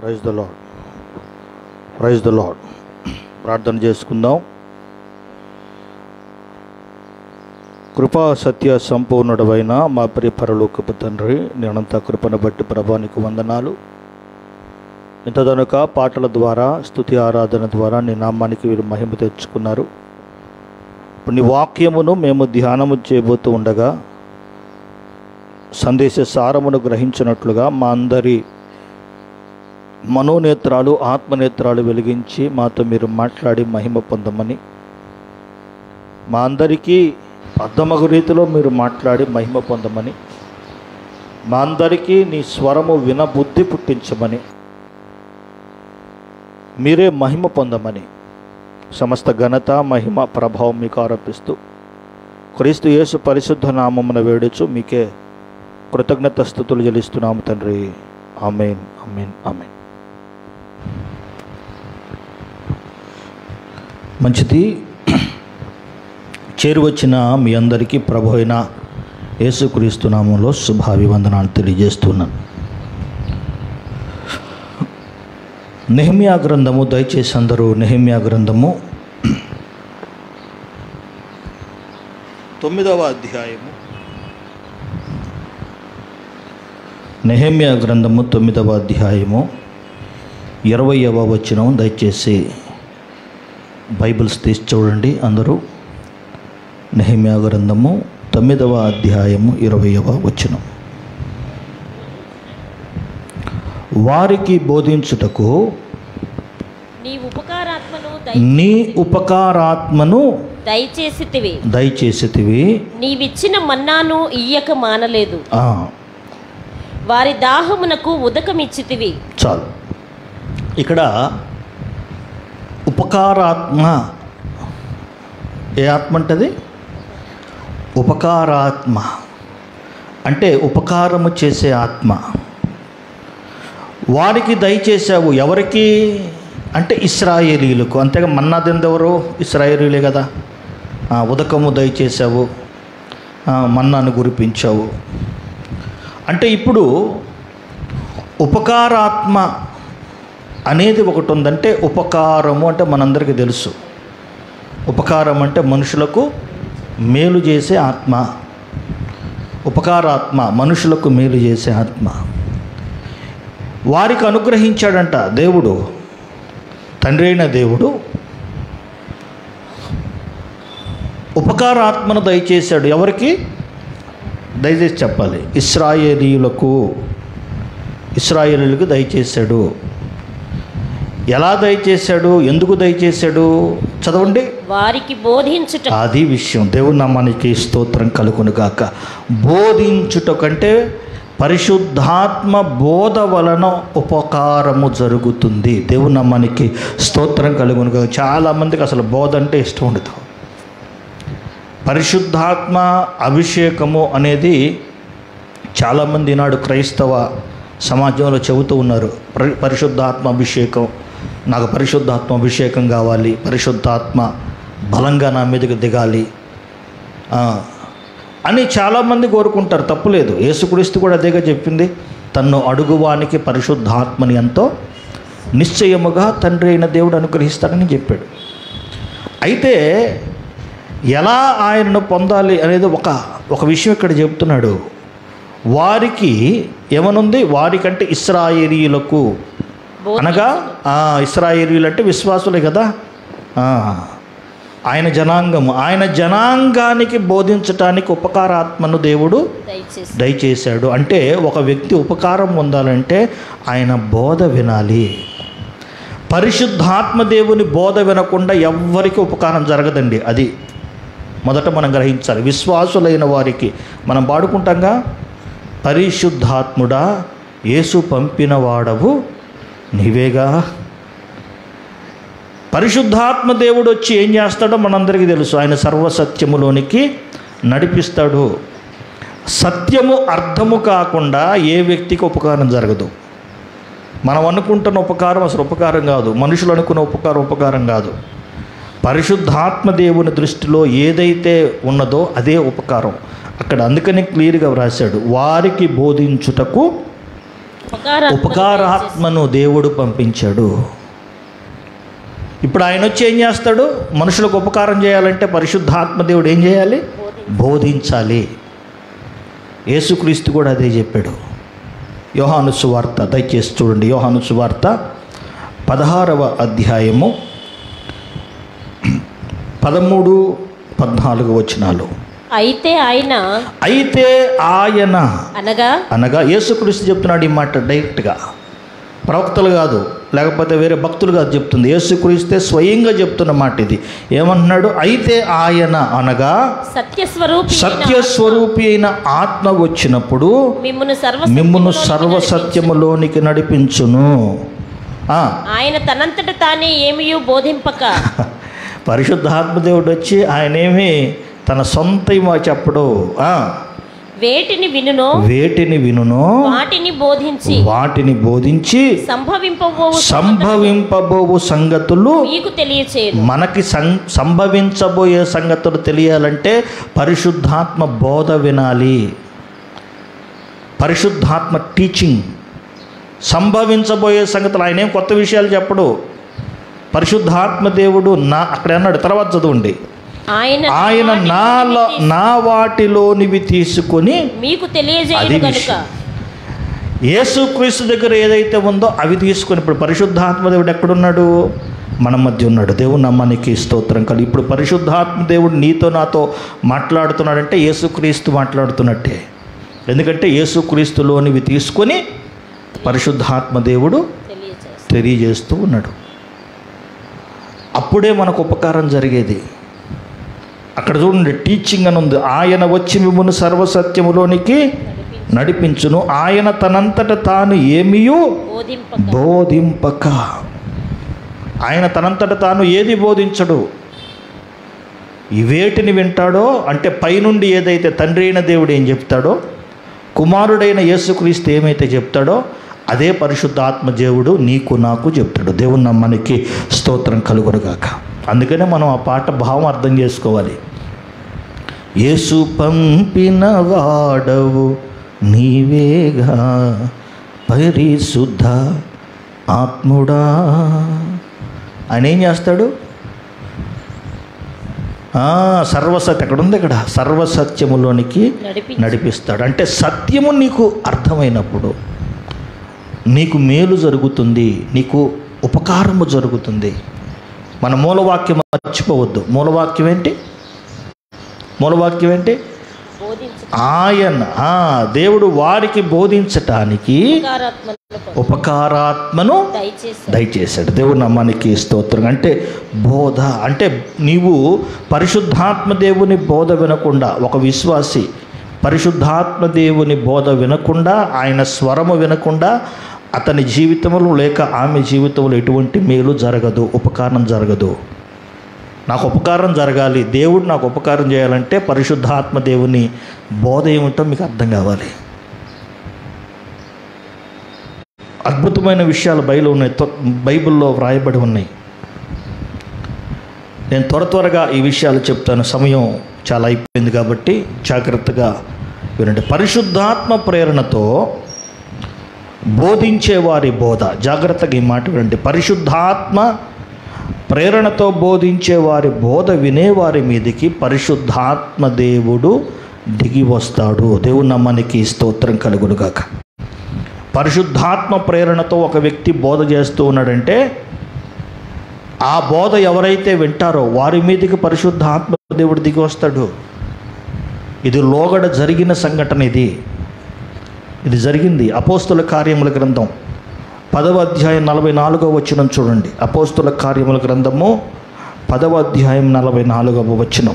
Praise the lord praise the lord ప్రార్థన చేసుకుందాం కృపా సత్య సంపూర్ణుడవైన మా ప్రియ పరలోకపు తండ్రి నేనంతా కృపను బట్టి ప్రభానికి వందనాలు ఇంతదనుక పాటల ద్వారా స్తుతి ఆరాధన ద్వారా నీ నామానికి వీరు మహిమ తెచ్చుకున్నారు ఇప్పుడు నీ వాక్యమును మేము ధ్యానము చేయబోతూ ఉండగా సందేశ సారమును గ్రహించినట్లుగా మా అందరి మనోనేత్రాలు ఆత్మనేత్రాలు వెలిగించి మాతో మీరు మాట్లాడి మహిమ పొందమని మా అందరికీ అర్థమగు రీతిలో మీరు మాట్లాడి మహిమ పొందమని మా అందరికీ నీ స్వరము వినబుద్ధి పుట్టించమని మీరే మహిమ పొందమని సమస్త ఘనత మహిమ ప్రభావం మీకు ఆరోపిస్తూ క్రీస్తు యేసు పరిశుద్ధ నామమున వేడుచు మీకే కృతజ్ఞత స్థుతులు చెల్లిస్తున్నాము తండ్రి ఆమెన్ ఆమెన్ ఆమెన్ మంచిది చేరువచ్చిన మీ అందరికీ ప్రభు అయిన యేసుక్రీస్తు నామంలో శుభాభివందనాలు తెలియజేస్తున్నాను నెహమ్యా గ్రంథము దయచేసి అందరూ నెహమ్యా గ్రంథము తొమ్మిదవ అధ్యాయము నెహమ్యా గ్రంథము తొమ్మిదవ అధ్యాయము ఇరవయవ వచనం దయచేసి బైబిల్స్ తీసి చూడండి అందరూ నెహమ్యా గ్రంథము తొమ్మిదవ అధ్యాయము ఇరవయవ వచనం వారికి బోధించుటకు నీ ఉపకారాత్మను నీ ఉపకారాత్మను దయచేసితివి దయచేసితివి నీవిచ్చిన మన్నాను ఇయ్యక మానలేదు ఆ, వారి దాహమునకు ఉదకమిచ్చితివి చాలు ఇక్కడ ఉపకారాత్మ ఏ ఆత్మ అంటది ఉపకారాత్మ అంటే ఉపకారము చేసే ఆత్మ వారికి దయచేసావు ఎవరికి అంటే ఇస్రాయేలీలకు అంతేగా మన్నాదింది ఎవరు ఇస్రాయేలీలే కదా ఆ, ఉదకము దయచేసావు ఆ, మన్నాను గురిపించావు అంటే ఇప్పుడు ఉపకారాత్మ అనేది ఒకటి ఉందంటే ఉపకారము అంటే మనందరికీ తెలుసు ఉపకారం అంటే మనుషులకు మేలు చేసే ఆత్మ ఉపకారాత్మ మనుషులకు మేలు చేసే ఆత్మ వారికి అనుగ్రహించాడంట దేవుడు తండ్రి అయిన దేవుడు ఉపకారాత్మను దయచేశాడు ఎవరికి దయచేసి చెప్పాలి ఇస్రాయేలీయులకు ఇస్రాయేలీలకు దయచేశాడు ఎలా దయచేశాడు ఎందుకు దయచేశాడు చదవండి వారికి బోధించుట అది విషయం దేవుని నామానికి స్తోత్రం కలుగును గాక బోధించుట కంటే పరిశుద్ధాత్మ బోధ వలన ఉపకారము జరుగుతుంది దేవుని నామానికి స్తోత్రం కలుగును గాక చాలామందికి అసలు బోధ అంటే ఇష్టం ఉండదు పరిశుద్ధాత్మ అభిషేకము అనేది చాలామంది ఈనాడు క్రైస్తవ సమాజంలో చెబుతూ ఉన్నారు పరి పరిశుద్ధాత్మ అభిషేకం నాకు పరిశుద్ధాత్మ అభిషేకం కావాలి పరిశుద్ధాత్మ బలంగా నా మీదకి దిగాలి ఆ, అని చాలామంది కోరుకుంటారు తప్పులేదు యేసుక్రీస్తు కూడా అదేగా చెప్పింది తన్ను అడుగువానికి పరిశుద్ధాత్మని ఎంతో నిశ్చయముగా తండ్రి అయిన దేవుడు అనుగ్రహిస్తాడని చెప్పాడు అయితే ఎలా ఆయనను పొందాలి అనేది ఒక ఒక విషయం ఇక్కడ చెప్తున్నాడు వారికి ఏమనుంది వారికంటే ఇస్రాయేలీయులకు బోధి- అనగా ఆ, ఇస్రాయేలీయులు అంటే విశ్వాసులే కదా ఆ, ఆయన జనాంగము ఆయన జనాంగానికి బోధించటానికి ఉపకారాత్మను దేవుడు దయచేసి దయచేశాడు అంటే ఒక వ్యక్తి ఉపకారం పొందాలంటే ఆయన బోధ వినాలి పరిశుద్ధాత్మ దేవుని బోధ వినకుండా ఎవ్వరికి ఉపకారం జరగదండి అది మొదట మనం గ్రహించాలి విశ్వాసులైన వారికి మనం పాడుకుంటాంగా పరిశుద్ధాత్ముడా యేసు పంపిన వాడవు నీవేగా పరిశుద్ధాత్మ దేవుడు వచ్చి ఏం చేస్తాడో మనందరికీ తెలుసు ఆయన సర్వసత్యములోనికి నడిపిస్తాడు సత్యము అర్థము కాకుండా ఏ వ్యక్తికి ఉపకారం జరగదు మనం అనుకుంటున్న ఉపకారం అసలు ఉపకారం కాదు మనుషులు అనుకున్న ఉపకారం ఉపకారం కాదు పరిశుద్ధాత్మ దేవుని దృష్టిలో ఏదైతే ఉన్నదో అదే ఉపకారం అక్కడ అందుకని క్లియర్గా వ్రాశాడు వారికి బోధించుటకు ఉపకారాత్మను ఉపకారాత్మను దేవుడు పంపించాడు ఇప్పుడు ఆయన వచ్చి ఏం చేస్తాడు మనుషులకు ఉపకారం చేయాలంటే పరిశుద్ధాత్మ దేవుడు ఏం చేయాలి బోధించాలి యేసుక్రీస్తు కూడా అదే చెప్పాడు యోహాను సువార్త దయచేసి చూడండి యోహాను సువార్త పదహారవ అధ్యాయము పదమూడు పద్నాలుగు వచనాలు అయితే ఆయన అయితే ఆయన అనగా అనగా యేసుక్రీస్తు చెప్తున్నాడు ఈ మాట డైరెక్ట్గా ప్రవక్తలు కాదు లేకపోతే వేరే భక్తులు కాదు చెప్తుంది యేసుక్రీస్తే స్వయంగా చెప్తున్న మాట ఇది ఏమంటున్నాడు అయితే ఆయన అనగా సత్యస్వరూపి సత్యస్వరూపి అయిన ఆత్మ వచ్చినప్పుడు మిమ్మును సర్వ మిమ్మును సత్యములోనికి సర్వసత్యములోనికి నడిపించును ఆ, ఆయన తనంతట తానే ఏమియు బోధింపక పరిశుద్ధాత్మదేవుడు వచ్చి ఆయనేమి తన సొంత ఏమో చెప్పడు ఆ, వేటిని వినునో వేటిని వినునో వాటిని బోధించి వాటిని బోధించి సంభవింపబోవు సంభవింపబోవు సంగతులు మీకు తెలియచేయను మనకి సం సంభవించబోయే సంగతులు తెలియాలంటే పరిశుద్ధాత్మ బోధ వినాలి పరిశుద్ధాత్మ టీచింగ్ సంభవించబోయే సంగతులు ఆయన ఏం కొత్త విషయాలు చెప్పడు పరిశుద్ధాత్మ దేవుడు నా అక్కడ అన్నాడు తర్వాత చదవండి ఆయన ఆయన వాటిని నాలో నా వాటిలోనివి తీసుకొని మీకు అది తెలియజేయను కనుక విషయం. యేసుక్రీస్తు దగ్గర ఏదైతే ఉందో అవి తీసుకొని ఇప్పుడు పరిశుద్ధాత్మ దేవుడు ఎక్కడున్నాడు మన మధ్య ఉన్నాడు దేవుని నమ్మానికి స్తోత్రం కలిగి ఇప్పుడు పరిశుద్ధాత్మ దేవుడు నీతో నాతో మాట్లాడుతున్నాడంటే యేసుక్రీస్తు మాట్లాడుతున్నట్టే ఎందుకంటే యేసుక్రీస్తులోనివి తీసుకొని పరిశుద్ధాత్మ దేవుడు తెలియజేస్తాను తెలియజేస్తూ ఉన్నాడు అప్పుడే మనకు ఉపకారం జరిగేది అక్కడ చూడండి టీచింగ్ అని ఉంది ఆయన వచ్చి మిమ్మల్ని సర్వసత్యములోనికి నడిపించును ఆయన తనంతట తాను ఏమియూ బోధింపక బోధింపక ఆయన తనంతట తాను ఏది బోధించడు ఈ వేటిని వింటాడో అంటే పైనుండి ఏదైతే తండ్రి అయిన దేవుడు ఏం చెప్తాడో కుమారుడైన యేసుక్రీస్తు ఏమైతే చెప్తాడో అదే పరిశుద్ధాత్మ దేవుడు నీకు నాకు చెప్తాడు దేవుని నమ్మనికి స్తోత్రం కలుగునుగాక అందుకనే మనం ఆ పాట భావం అర్థం చేసుకోవాలి యేసు పంపిన వాడవు నీవేగా పరిశుద్ధ ఆత్ముడా ఆయన ఏం చేస్తాడు ఆ, సర్వసత్య ఎక్కడ ఉంది ఇక్కడ సర్వసత్యములోనికి నడిపించి నడిపిస్తాడు అంటే సత్యము నీకు అర్థమైనప్పుడు నీకు మేలు జరుగుతుంది నీకు ఉపకారము జరుగుతుంది మన మూలవాక్యం మర్చిపోవద్దు మూలవాక్యం ఏంటి మూలవాక్యం ఏంటి బోధించు ఆయన ఆ, దేవుడు వారికి బోధించటానికి ఉపకారాత్మను ఉపకారాత్మను దయచేసి దయచేశాడు దేవుడు నమ్మానికి స్తోత్రం అంటే బోధ అంటే నీవు పరిశుద్ధాత్మ దేవుని బోధ వినకుండా ఒక విశ్వాసి పరిశుద్ధాత్మ దేవుని బోధ వినకుండా ఆయన స్వరము వినకుండా అతని జీవితంలో లేక ఆమె జీవితంలో ఎటువంటి మేలు జరగదు ఉపకారం జరగదు నాకు ఉపకారం జరగాలి దేవుడు నాకు ఉపకారం చేయాలంటే పరిశుద్ధాత్మ దేవుని బోధ ఏమిటో మీకు అర్థం కావాలి అద్భుతమైన విషయాలు బైబిల్ ఉన్నాయి త్వ- బైబిల్లో వ్రాయబడి ఉన్నాయి నేను త్వర త్వరగా ఈ విషయాలు చెప్తాను సమయం చాలా అయిపోయింది కాబట్టి జాగ్రత్తగా వినండి పరిశుద్ధాత్మ ప్రేరణతో బోధించే వారి బోధ జాగ్రత్తగా ఈ మాట వినండి పరిశుద్ధాత్మ ప్రేరణతో బోధించే వారి బోధ వినేవారి మీదకి పరిశుద్ధాత్మ దేవుడు దిగి వస్తాడు దేవుని నమ్మనికి స్తోత్రం కలుగునుగాక పరిశుద్ధాత్మ ప్రేరణతో ఒక వ్యక్తి బోధ చేస్తూ ఉన్నాడంటే ఆ బోధ ఎవరైతే వింటారో వారి మీదకి పరిశుద్ధాత్మ దేవుడు దిగి వస్తాడు ఇది లోగడ జరిగిన సంఘటన ఇది ఇది జరిగింది అపోస్తుల కార్యముల గ్రంథం పదవ అధ్యాయం నలభై నాలుగవ వచనం చూడండి అపోస్తుల కార్యముల గ్రంథము పదవ అధ్యాయం నలభై నాలుగవ వచనం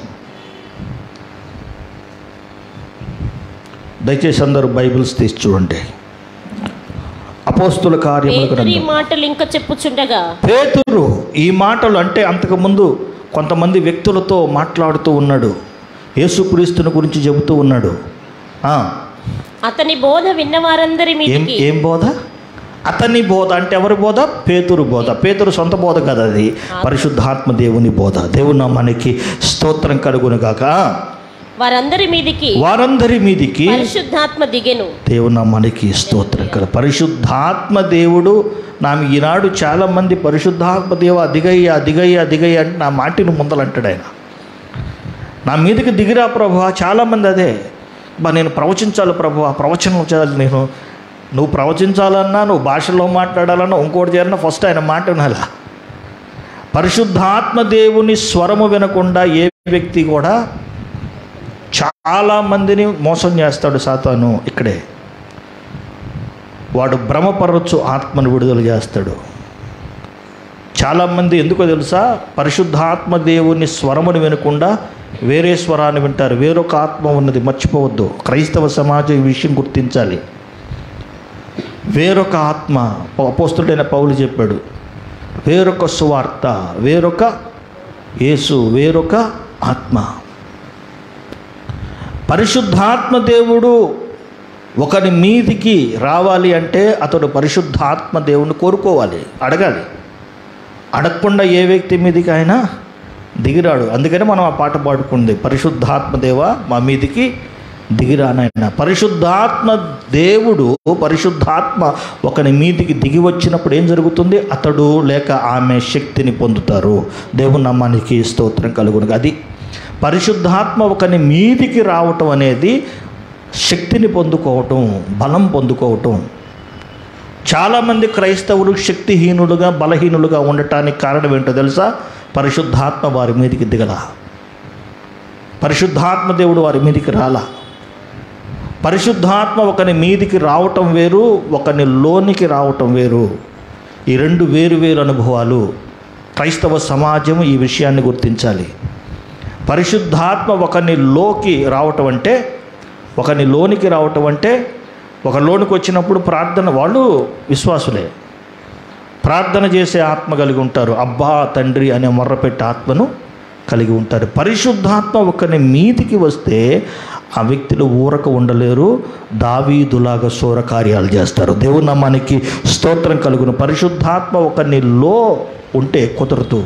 దయచేసి అందరూ బైబిల్స్ తీసి చూడండి అపోస్తుల కార్యముల పేతురు ఈ గ్రంథం మాటలు ఇంకా చెప్పుచుండగా పేతురు ఈ మాటలు అంటే అంతకుముందు కొంతమంది వ్యక్తులతో మాట్లాడుతూ ఉన్నాడు యేసుక్రీస్తుని గురించి చెబుతూ ఉన్నాడు ఆ, అతని బోధ విన్న వారందరి ఏం మీదకి ఏం బోధ అతని బోధ అంటే ఎవరి బోధ పేతురు బోధ పేతురు సొంత బోధ కదా అది పరిశుద్ధాత్మ దేవుని బోధ దేవుని మనకి స్తోత్రం కలుగును కాక వారందరి మీదికి వారందరి మీదికి పరిశుద్ధాత్మ దిగెను దేవుని మనకి స్తోత్రం కదా పరిశుద్ధాత్మ దేవుడు నా ఈనాడు చాలామంది పరిశుద్ధాత్మ దేవ అదిగయ్య అదిగయ్య అదిగయ్య అంటే నా మాటిని ముందలంటాడు ఆయన నా మీదకి దిగిరా ప్రభు చాలామంది అదే బా నేను ప్రవచించాలి ప్రభు ప్రవచనం చేయాలి నేను నువ్వు ప్రవచించాలన్నా నువ్వు భాషలో మాట్లాడాలన్నా ఇంకోటి చేయాలన్నా ఫస్ట్ ఆయన మాట వినాలా పరిశుద్ధాత్మ దేవుని స్వరము వినకుండా ఏ వ్యక్తి కూడా చాలా మందిని మోసం చేస్తాడు సాతాను ఇక్కడే వాడు భ్రమపరచు ఆత్మను విడుదల చేస్తాడు చాలామంది ఎందుకో తెలుసా పరిశుద్ధాత్మ దేవుని స్వరమును వినకుండా వేరే స్వరాన్ని వింటారు వేరొక ఆత్మ ఉన్నది మర్చిపోవద్దు క్రైస్తవ సమాజం ఈ విషయం గుర్తించాలి వేరొక ఆత్మ అపోస్తుడైన పౌలు చెప్పాడు వేరొక సువార్త వేరొక యేసు వేరొక ఆత్మ పరిశుద్ధాత్మ దేవుడు ఒకరి మీదికి రావాలి అంటే అతడు పరిశుద్ధాత్మ దేవుని కోరుకోవాలి అడగాలి అడగకుండా ఏ వ్యక్తి మీదికి ఆయన దిగిరాడు అందుకని మనం ఆ పాట పాడుకుంది పరిశుద్ధాత్మ దేవ మా మీదికి దిగిరానైనా పరిశుద్ధాత్మ దేవుడు పరిశుద్ధాత్మ ఒకని మీదికి దిగి వచ్చినప్పుడు ఏం జరుగుతుంది అతడు లేక ఆమె శక్తిని పొందుతారు దేవుని నమ్మానికి స్తోత్రం కలుగును అది పరిశుద్ధాత్మ ఒకని మీదికి రావటం అనేది శక్తిని పొందుకోవటం బలం పొందుకోవటం చాలామంది క్రైస్తవులు శక్తిహీనులుగా బలహీనులుగా ఉండటానికి కారణం ఏంటో తెలుసా పరిశుద్ధాత్మ వారి మీదికి దిగల పరిశుద్ధాత్మ దేవుడు వారి మీదికి రాలా పరిశుద్ధాత్మ ఒకని మీదికి రావటం వేరు ఒకని లోనికి రావటం వేరు ఈ రెండు వేరు వేరు అనుభవాలు క్రైస్తవ సమాజం ఈ విషయాన్ని గుర్తించాలి పరిశుద్ధాత్మ ఒకని లోకి రావటం అంటే ఒకని లోనికి రావటం అంటే ఒక లోనికి వచ్చినప్పుడు ప్రార్థన వాళ్ళు విశ్వాసులే ప్రార్థన చేసే ఆత్మ కలిగి ఉంటారు అబ్బా తండ్రి అనే మొర్రపెట్టే ఆత్మను కలిగి ఉంటారు పరిశుద్ధాత్మ ఒకని మీదికి వస్తే ఆ వ్యక్తులు ఊరక ఉండలేరు దావీదులాగా శూర కార్యాలు చేస్తారు దేవుని నామానికి స్తోత్రం కలుగును పరిశుద్ధాత్మ ఒకనిలో ఉంటే కుదరదు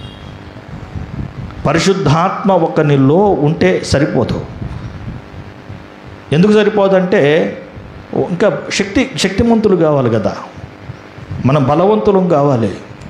పరిశుద్ధాత్మ ఒకనిలో ఉంటే సరిపోదు ఎందుకు సరిపోదంటే ఇంకా శక్తి శక్తిమంతులు కావాలి కదా మనం బలవంతులం కావాలి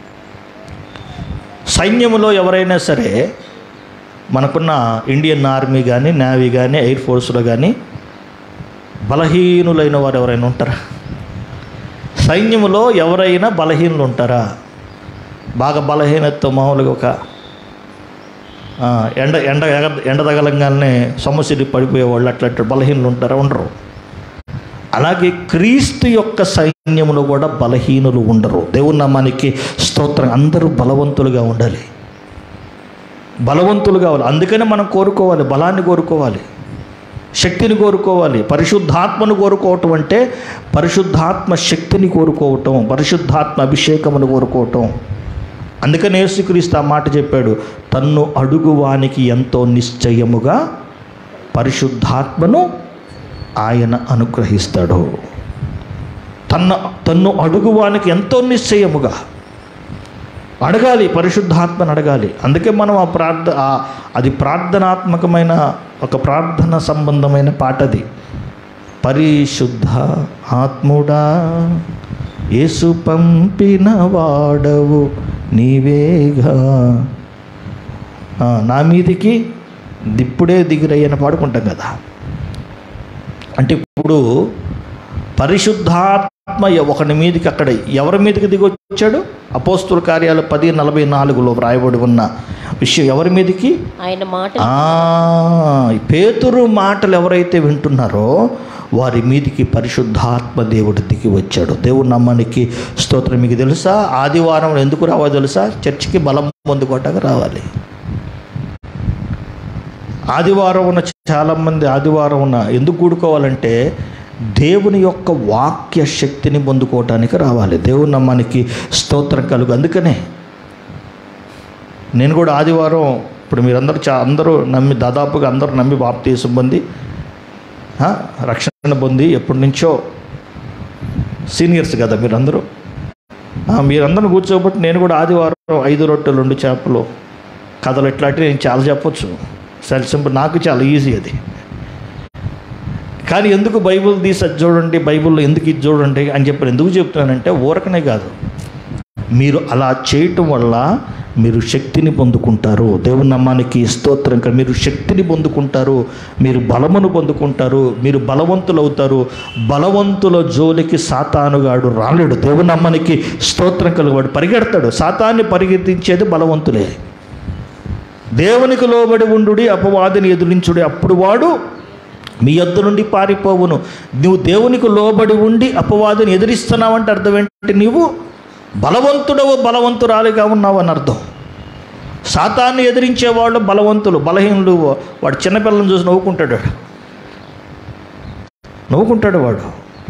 సైన్యములో ఎవరైనా సరే మనకున్న ఇండియన్ ఆర్మీ కానీ నేవీ కానీ ఎయిర్ ఫోర్స్లో కానీ బలహీనులైన వారు ఎవరైనా ఉంటారా సైన్యములో ఎవరైనా బలహీనులు ఉంటారా బాగా బలహీనతతో మామూలుగా ఒక ఆ, ఎండ ఎండ ఎగ- ఎండ తగలంగానే సొమ్మసిరి పడిపోయేవాళ్ళు అట్లా బలహీనులు ఉంటారా ఉండరు అలాగే క్రీస్తు యొక్క సైన్యములో కూడా బలహీనులు ఉండరు దేవుని నామానికి స్తోత్రం అందరూ బలవంతులుగా ఉండాలి బలవంతులు కావాలి అందుకనే మనం కోరుకోవాలి బలాన్ని కోరుకోవాలి శక్తిని కోరుకోవాలి పరిశుద్ధాత్మను కోరుకోవటం అంటే పరిశుద్ధాత్మ శక్తిని కోరుకోవటం పరిశుద్ధాత్మ అభిషేకమును కోరుకోవటం అందుకని యేసుక్రీస్తు ఆ మాట చెప్పాడు తన్ను అడుగువానికి ఎంతో నిశ్చయముగా పరిశుద్ధాత్మను ఆయన అనుగ్రహిస్తాడు తన తన్ను అడుగువానికి ఎంతో నిశ్చయముగా అడగాలి పరిశుద్ధాత్మను అడగాలి అందుకే మనం ఆ ప్రార్థ ఆ- అది ప్రార్థనాత్మకమైన ఒక ప్రార్థన సంబంధమైన పాట అది పరిశుద్ధ ఆత్ముడా యేసు పంపిన వాడవు నీవేగా ఆ, నా మీదికి దిప్పుడే దిగురయ్యని పాడుకుంటాం కదా అంటే ఇప్పుడు పరిశుద్ధాత్మ ఒకని మీదకి అక్కడ ఎవరి మీదకి దిగి వచ్చాడు అపోస్తుల కార్యాలు పది నలభై నాలుగులో వ్రాయబడి ఉన్న విషయం ఎవరి మీదకి ఆయన మాట ఆ, పేతురు మాటలు ఎవరైతే వింటున్నారో వారి మీదికి పరిశుద్ధాత్మ దేవుడు దిగి వచ్చాడు దేవుడు నమ్మనికి స్తోత్రం మీకు తెలుసా ఆదివారం ఎందుకు రావాలో తెలుసా చర్చికి బలం పొందుకోవటానికి రావాలి ఆదివారం ఉన్న చాలామంది ఆదివారం ఉన్న ఎందుకు కూడుకోవాలంటే దేవుని యొక్క వాక్య శక్తిని పొందుకోవటానికి రావాలి దేవుని నమ్మానికి స్తోత్రం కలుగు అందుకనే నేను కూడా ఆదివారం ఇప్పుడు మీరందరూ చా అందరూ నమ్మి దాదాపుగా అందరూ నమ్మి బాప్తీసం పొంది ఆ, రక్షణ పొంది ఎప్పటి నుంచో సీనియర్స్ కదా మీరందరూ ఆ, మీరందరూ కూర్చోబట్టి నేను కూడా ఆదివారం ఐదు రొట్టెలు రెండు చేపలు కథలు ఇట్లాంటివి నేను చాలా చెప్పొచ్చు చాలా సింపుల్ నాకు చాలా ఈజీ అది కానీ ఎందుకు బైబిల్ తీసి అది చూడండి బైబిల్లో ఎందుకు ఇది చూడండి అని చెప్పి ఎందుకు చెప్తున్నానంటే ఊరకనే కాదు మీరు అలా చేయటం వల్ల మీరు శక్తిని పొందుకుంటారు దేవుని నమ్మానికి స్తోత్రం కదా మీరు శక్తిని పొందుకుంటారు మీరు బలమును పొందుకుంటారు మీరు బలవంతులు అవుతారు బలవంతుల జోలికి సాతానుగాడు రాలేడు దేవుని నమ్మానికి స్తోత్రం కలుగువాడు పరిగెడతాడు సాతాన్ని పరిగెత్తించేది బలవంతులే దేవునికి లోబడి ఉండుడి అపవాదిని ఎదురించుడి అప్పుడు వాడు మీ యొద్ద నుండి పారిపోవును నువ్వు దేవునికి లోబడి ఉండి అపవాదిని ఎదిరిస్తున్నావంటే అర్థం ఏంటి నీవు బలవంతుడవు బలవంతురాలిగా ఉన్నావు అని అర్థం సాతాన్ని ఎదిరించేవాళ్ళు బలవంతులు బలహీనులు వాడు చిన్నపిల్లని చూసి నవ్వుకుంటాడు వాడు. నవ్వుకుంటాడు వాడు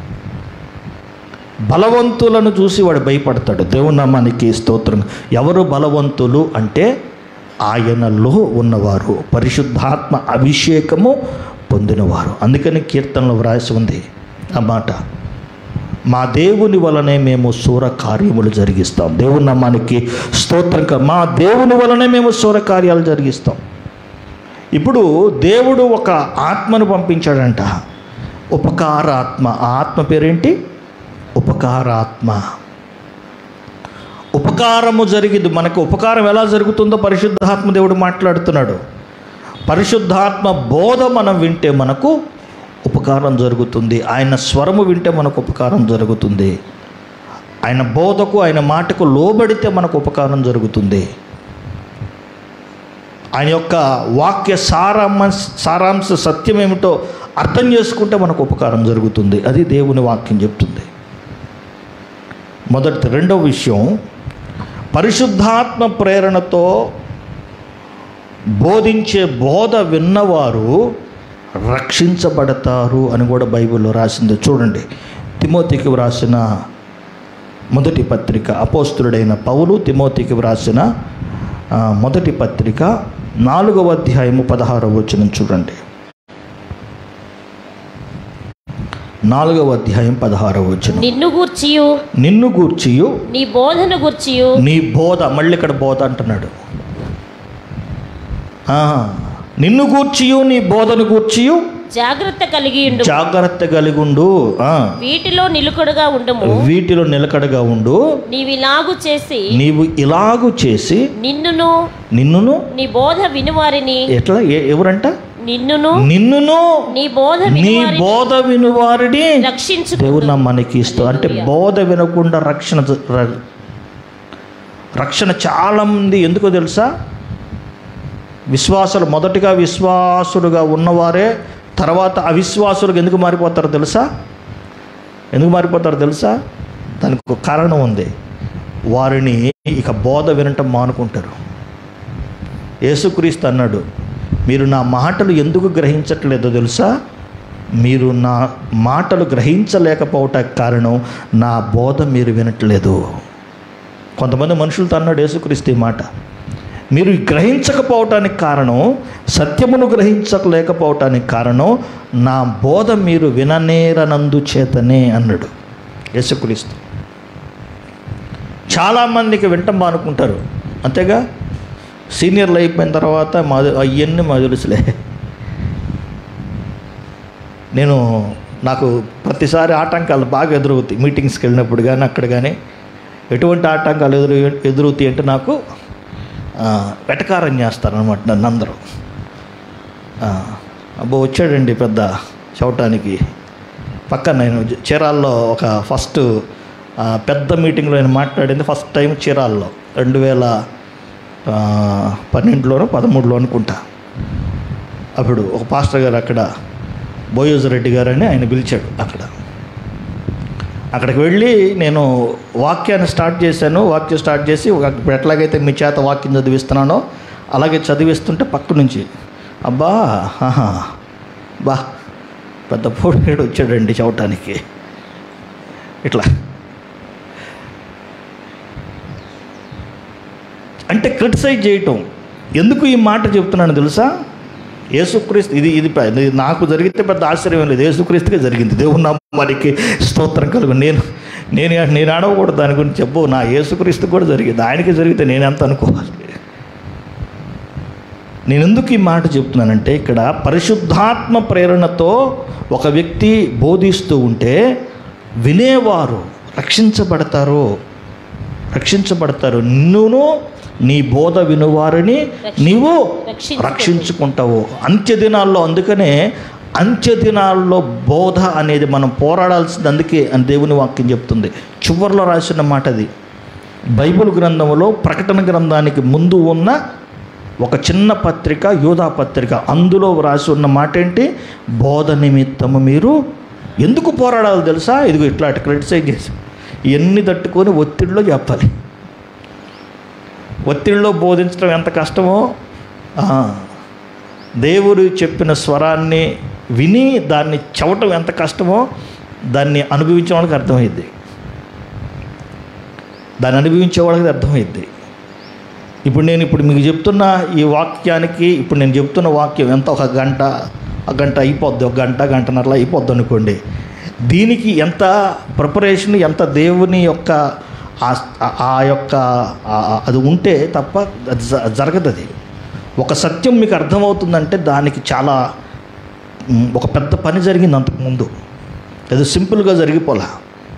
బలవంతులను చూసి వాడు భయపడతాడు దేవుని నామానికి స్తోత్రం ఎవరు బలవంతులు అంటే ఆయనలో ఉన్నవారు పరిశుద్ధాత్మ అభిషేకము పొందినవారు అందుకని కీర్తనలో వ్రాసి ఉంది ఆ మాట మా దేవుని వలనే మేము శూర కార్యములు జరిగిస్తాం దేవుని నామానికి స్తోత్రం క- మా దేవుని వలనే మేము శూర కార్యాలు జరిగిస్తాం ఇప్పుడు దేవుడు ఒక ఆత్మను పంపించాడంట ఉపకారాత్మ ఆ ఆత్మ పేరేంటి ఉపకారాత్మ ఉపకారము జరిగింది మనకు ఉపకారం ఎలా జరుగుతుందో పరిశుద్ధాత్మ దేవుడు మాట్లాడుతున్నాడు పరిశుద్ధాత్మ బోధ మనం వింటే మనకు ఉపకారం జరుగుతుంది ఆయన స్వరము వింటే మనకు ఉపకారం జరుగుతుంది ఆయన బోధకు ఆయన మాటకు లోబడితే మనకు ఉపకారం జరుగుతుంది ఆయన యొక్క వాక్య సారాంశ సారాంశ సత్యం ఏమిటో అర్థం చేసుకుంటే మనకు ఉపకారం జరుగుతుంది అది దేవుని వాక్యం చెప్తుంది మొదటి రెండవ విషయం పరిశుద్ధాత్మ ప్రేరణతో బోధించే బోధ విన్నవారు రక్షించబడతారు అని కూడా బైబిల్లో రాసింది చూడండి తిమోతికి వ్రాసిన మొదటి పత్రిక అపోస్తుడైన పౌలు తిమోతికి వ్రాసిన ఆ, మొదటి పత్రిక నాలుగవ అధ్యాయము పదహారవ వచనం చూడండి నాలుగవ అధ్యాయం పదహారవ వచనం నిన్ను గూర్చియు నిన్ను గూర్చియు నీ బోధన గూర్చియు నీ బోధ మళ్ళీ ఇక్కడ బోధ అంటున్నాడు ఆ, నిన్ను గూర్చియు నీ బోధను గూర్చియు జాగ్రత్త కలిగి ఉండు జాగ్రత్త కలిగుండు ఆ, వీటిలో నిలుకడగా ఉండము వీటిలో నిలకడగా ఉండు నీవిలాగు చేసి నీవు ఇలాగు చేసి నిన్నును నిన్నును నీ బోధ వినువారిని ఎట్లా ఏ- ఎవరంట నిన్నును నిన్నును నీ బోధ నీ వినువారిని బోధ వినువారిని రక్షించు దేవుడు నా మనకి ఇస్తూ అంటే బోధ వినకుండా రక్షణ జ- ర- రక్షణ చాలా మంది ఎందుకో తెలుసా విశ్వాసులు మొదటిగా విశ్వాసులుగా ఉన్నవారే తర్వాత అవిశ్వాసులుగా ఎందుకు మారిపోతారో తెలుసా ఎందుకు మారిపోతారో తెలుసా దానికి ఒక కారణం ఉంది వారిని ఇక బోధ వినటం మానుకుంటారు యేసుక్రీస్తు అన్నాడు మీరు నా మాటలు ఎందుకు గ్రహించట్లేదో తెలుసా మీరు నా మాటలు గ్రహించలేకపోవటానికి కారణం నా బోధ మీరు వినట్లేదు కొంతమంది మనుషులతో అన్నాడు యేసుక్రీస్తు ఈ మాట మీరు గ్రహించకపోవటానికి కారణం సత్యమును గ్రహించలేకపోవటానికి కారణం నా బోధ మీరు విననేరనందు చేతనే అన్నాడు యేసుక్రీస్తు చాలామందికి వింటం మానుకుంటారు అంతేగా సీనియర్లు అయిపోయిన తర్వాత మా అవన్నీ మా తెలుసులే నేను నాకు ప్రతిసారి ఆటంకాలు బాగా ఎదురవుతాయి మీటింగ్స్కి వెళ్ళినప్పుడు కానీ అక్కడ కానీ ఎటువంటి ఆటంకాలు ఎదురు ఎదురవుతాయి అంటే నాకు ఆ, వెటకారం చేస్తారనమాట నన్ను అందరూ ఆ, అబ్బో వచ్చాడండి పెద్ద చవటానికి పక్కన నేను చీరాల్లో ఒక ఫస్ట్ ఆ, పెద్ద మీటింగ్లో నేను మాట్లాడింది ఫస్ట్ టైం చీరాల్లో రెండు వేల ఆ, పన్నెండులోనో పదమూడులో అనుకుంటా అప్పుడు ఒక పాస్టర్ గారు అక్కడ బోయోజు రెడ్డి గారు అని ఆయన పిలిచాడు అక్కడ అక్కడికి వెళ్ళి నేను వాక్యాన్ని స్టార్ట్ చేశాను వాక్యం స్టార్ట్ చేసి ఒక- ఇప్పుడు ఎట్లాగైతే మీ చేత వాక్యం చదివిస్తున్నానో అలాగే చదివిస్తుంటే పక్క నుంచి అబ్బా ఆహా, బా పెద్ద పోటీడు వచ్చాడండి చవటానికి ఇట్లా అంటే క్రిటిసైజ్ చేయటం ఎందుకు ఈ మాట చెప్తున్నాను తెలుసా యేసుక్రీస్తు ఇది ఇది పె- ఇది నాకు జరిగితే పెద్ద ఆశ్చర్యం లేదు యేసుక్రీస్తుకే జరిగింది దేవుని నామానికి స్తోత్రం కలుగు నేను నేను నేను అడవకూడదు దాని గురించి చెప్పు నా యేసుక్రీస్తు కూడా జరిగింది ఆయనకి జరిగితే నేను ఎంత అనుకోవాలి నేను ఎందుకు ఈ మాట చెప్తున్నానంటే ఇక్కడ పరిశుద్ధాత్మ ప్రేరణతో ఒక వ్యక్తి బోధిస్తూ ఉంటే వినేవారు రక్షించబడతారు రక్షించబడతారు నిన్నును నీ బోధ వినువారిని నీవు రక్షించుకుంటావు. రక్షించుకుంటావు అంత్య దినాల్లో అందుకనే అంత్య దినాల్లో బోధ అనేది మనం పోరాడాల్సింది అందుకే అని దేవుని వాక్యం చెప్తుంది చివరిలో రాసిన మాట అది బైబిల్ గ్రంథంలో ప్రకటన గ్రంథానికి ముందు ఉన్న ఒక చిన్న పత్రిక యూదా పత్రిక అందులో రాసి ఉన్న మాట ఏంటి బోధ నిమిత్తము మీరు ఎందుకు పోరాడాలి తెలుసా ఇదిగో ఇట్లా అటు క్రిటిసైజ్ చేసి ఇవన్నీ తట్టుకొని ఒత్తిడిలో చెప్పాలి ఒత్తిడిలో బోధించడం ఎంత కష్టమో ఆ, దేవుడు చెప్పిన స్వరాన్ని విని దాన్ని చవటం ఎంత కష్టమో దాన్ని అనుభవించే వాళ్ళకి అర్థమైద్ది దాన్ని అనుభవించే వాళ్ళకి అర్థమైద్ది ఇప్పుడు నేను ఇప్పుడు మీకు చెప్తున్న ఈ వాక్యానికి ఇప్పుడు నేను చెప్తున్న వాక్యం ఎంత ఒక గంట ఒక గంట అయిపోద్ది ఒక గంట గంటన్నర అయిపోద్ది అనుకోండి దీనికి ఎంత ప్రిపరేషన్ ఎంత దేవుని యొక్క ఆ- ఆ యొక్క ఆ- అది ఉంటే తప్ప అది జ- జరగదు అది ఒక సత్యం మీకు అర్థమవుతుందంటే దానికి చాలా మ్, ఒక పెద్ద పని జరిగింది అంతకుముందు అది సింపుల్గా జరిగిపోలా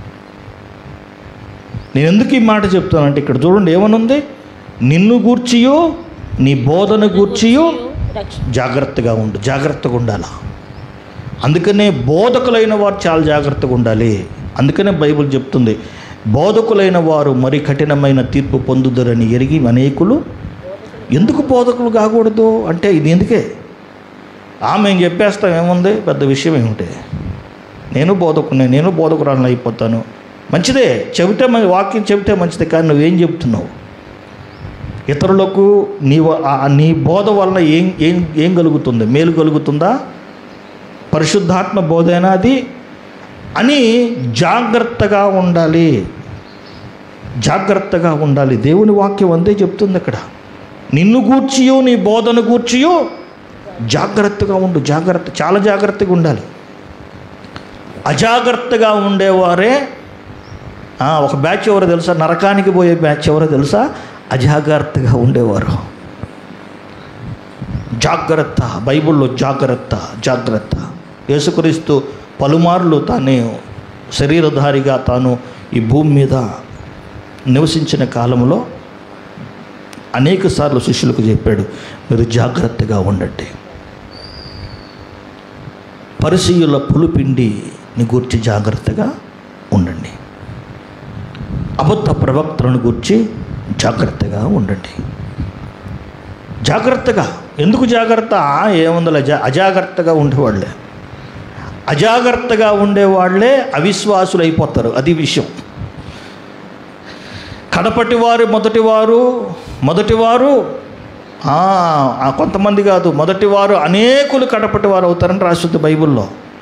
నేను ఎందుకు ఈ మాట చెప్తానంటే ఇక్కడ చూడండి ఏమనుంది నిన్ను గూర్చియో నీ బోధన గూర్చియో రక్ష- జాగ్రత్తగా ఉండు జాగ్రత్తగా ఉండాలా అందుకనే బోధకులైన వారు చాలా జాగ్రత్తగా ఉండాలి అందుకనే బైబిల్ చెప్తుంది బోధకులైన వారు మరి కఠినమైన తీర్పు పొందుదరని ఎరిగి అనేకులు ఎందుకు బోధకులు కాకూడదు అంటే ఇది ఎందుకే ఆ మేము చెప్పేస్తాం ఏముంది పెద్ద విషయం ఏమిటి నేను బోధకునే నేను బోధకురాలను అయిపోతాను మంచిదే చెబితే మన వాక్యం చెబితే మంచిదే కానీ నువ్వేం చెప్తున్నావు ఇతరులకు నీ వ- ఆ- నీ బోధ వలన ఏం ఏం ఏం కలుగుతుంది మేలు కలుగుతుందా పరిశుద్ధాత్మ బోధైనా అది అని జాగ్రత్తగా ఉండాలి జాగ్రత్తగా ఉండాలి దేవుని వాక్యం అంతే చెప్తుంది ఇక్కడ నిన్ను గూర్చియో నీ బోధన గూర్చియో జాగ్రత్తగా ఉండు జాగ్రత్త చాలా జాగ్రత్తగా ఉండాలి అజాగ్రత్తగా ఉండేవారే ఆ, ఒక బ్యాచ్ ఎవరో తెలుసా నరకానికి పోయే బ్యాచ్ ఎవరో తెలుసా అజాగ్రత్తగా ఉండేవారు జాగ్రత్త బైబిల్లో జాగ్రత్త జాగ్రత్త యేసుక్రీస్తు పలుమార్లు తాను శరీరధారిగా తాను ఈ భూమి మీద నివసించిన కాలంలో అనేక సార్లు శిష్యులకు చెప్పాడు మీరు జాగ్రత్తగా ఉండండి పరిశీయుల పులుపిండిని గూర్చి జాగ్రత్తగా ఉండండి అబద్ధ ప్రవక్తలను గూర్చి జాగ్రత్తగా ఉండండి జాగ్రత్తగా ఎందుకు జాగ్రత్త ఆ, ఏముందిలే జా అజాగ్రత్తగా ఉండేవాళ్ళే అజాగ్రత్తగా ఉండేవాళ్ళే అవిశ్వాసులు అయిపోతారు అది విషయం కడపటి వారు మొదటివారు మొదటివారు ఆ, ఆ కొంతమంది కాదు మొదటివారు అనేకులు కడపటి వారు అవుతారని రాస్తుంది బైబిల్లో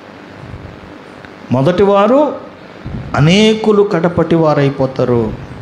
మొదటివారు అనేకులు కడపటి వారు అయిపోతారు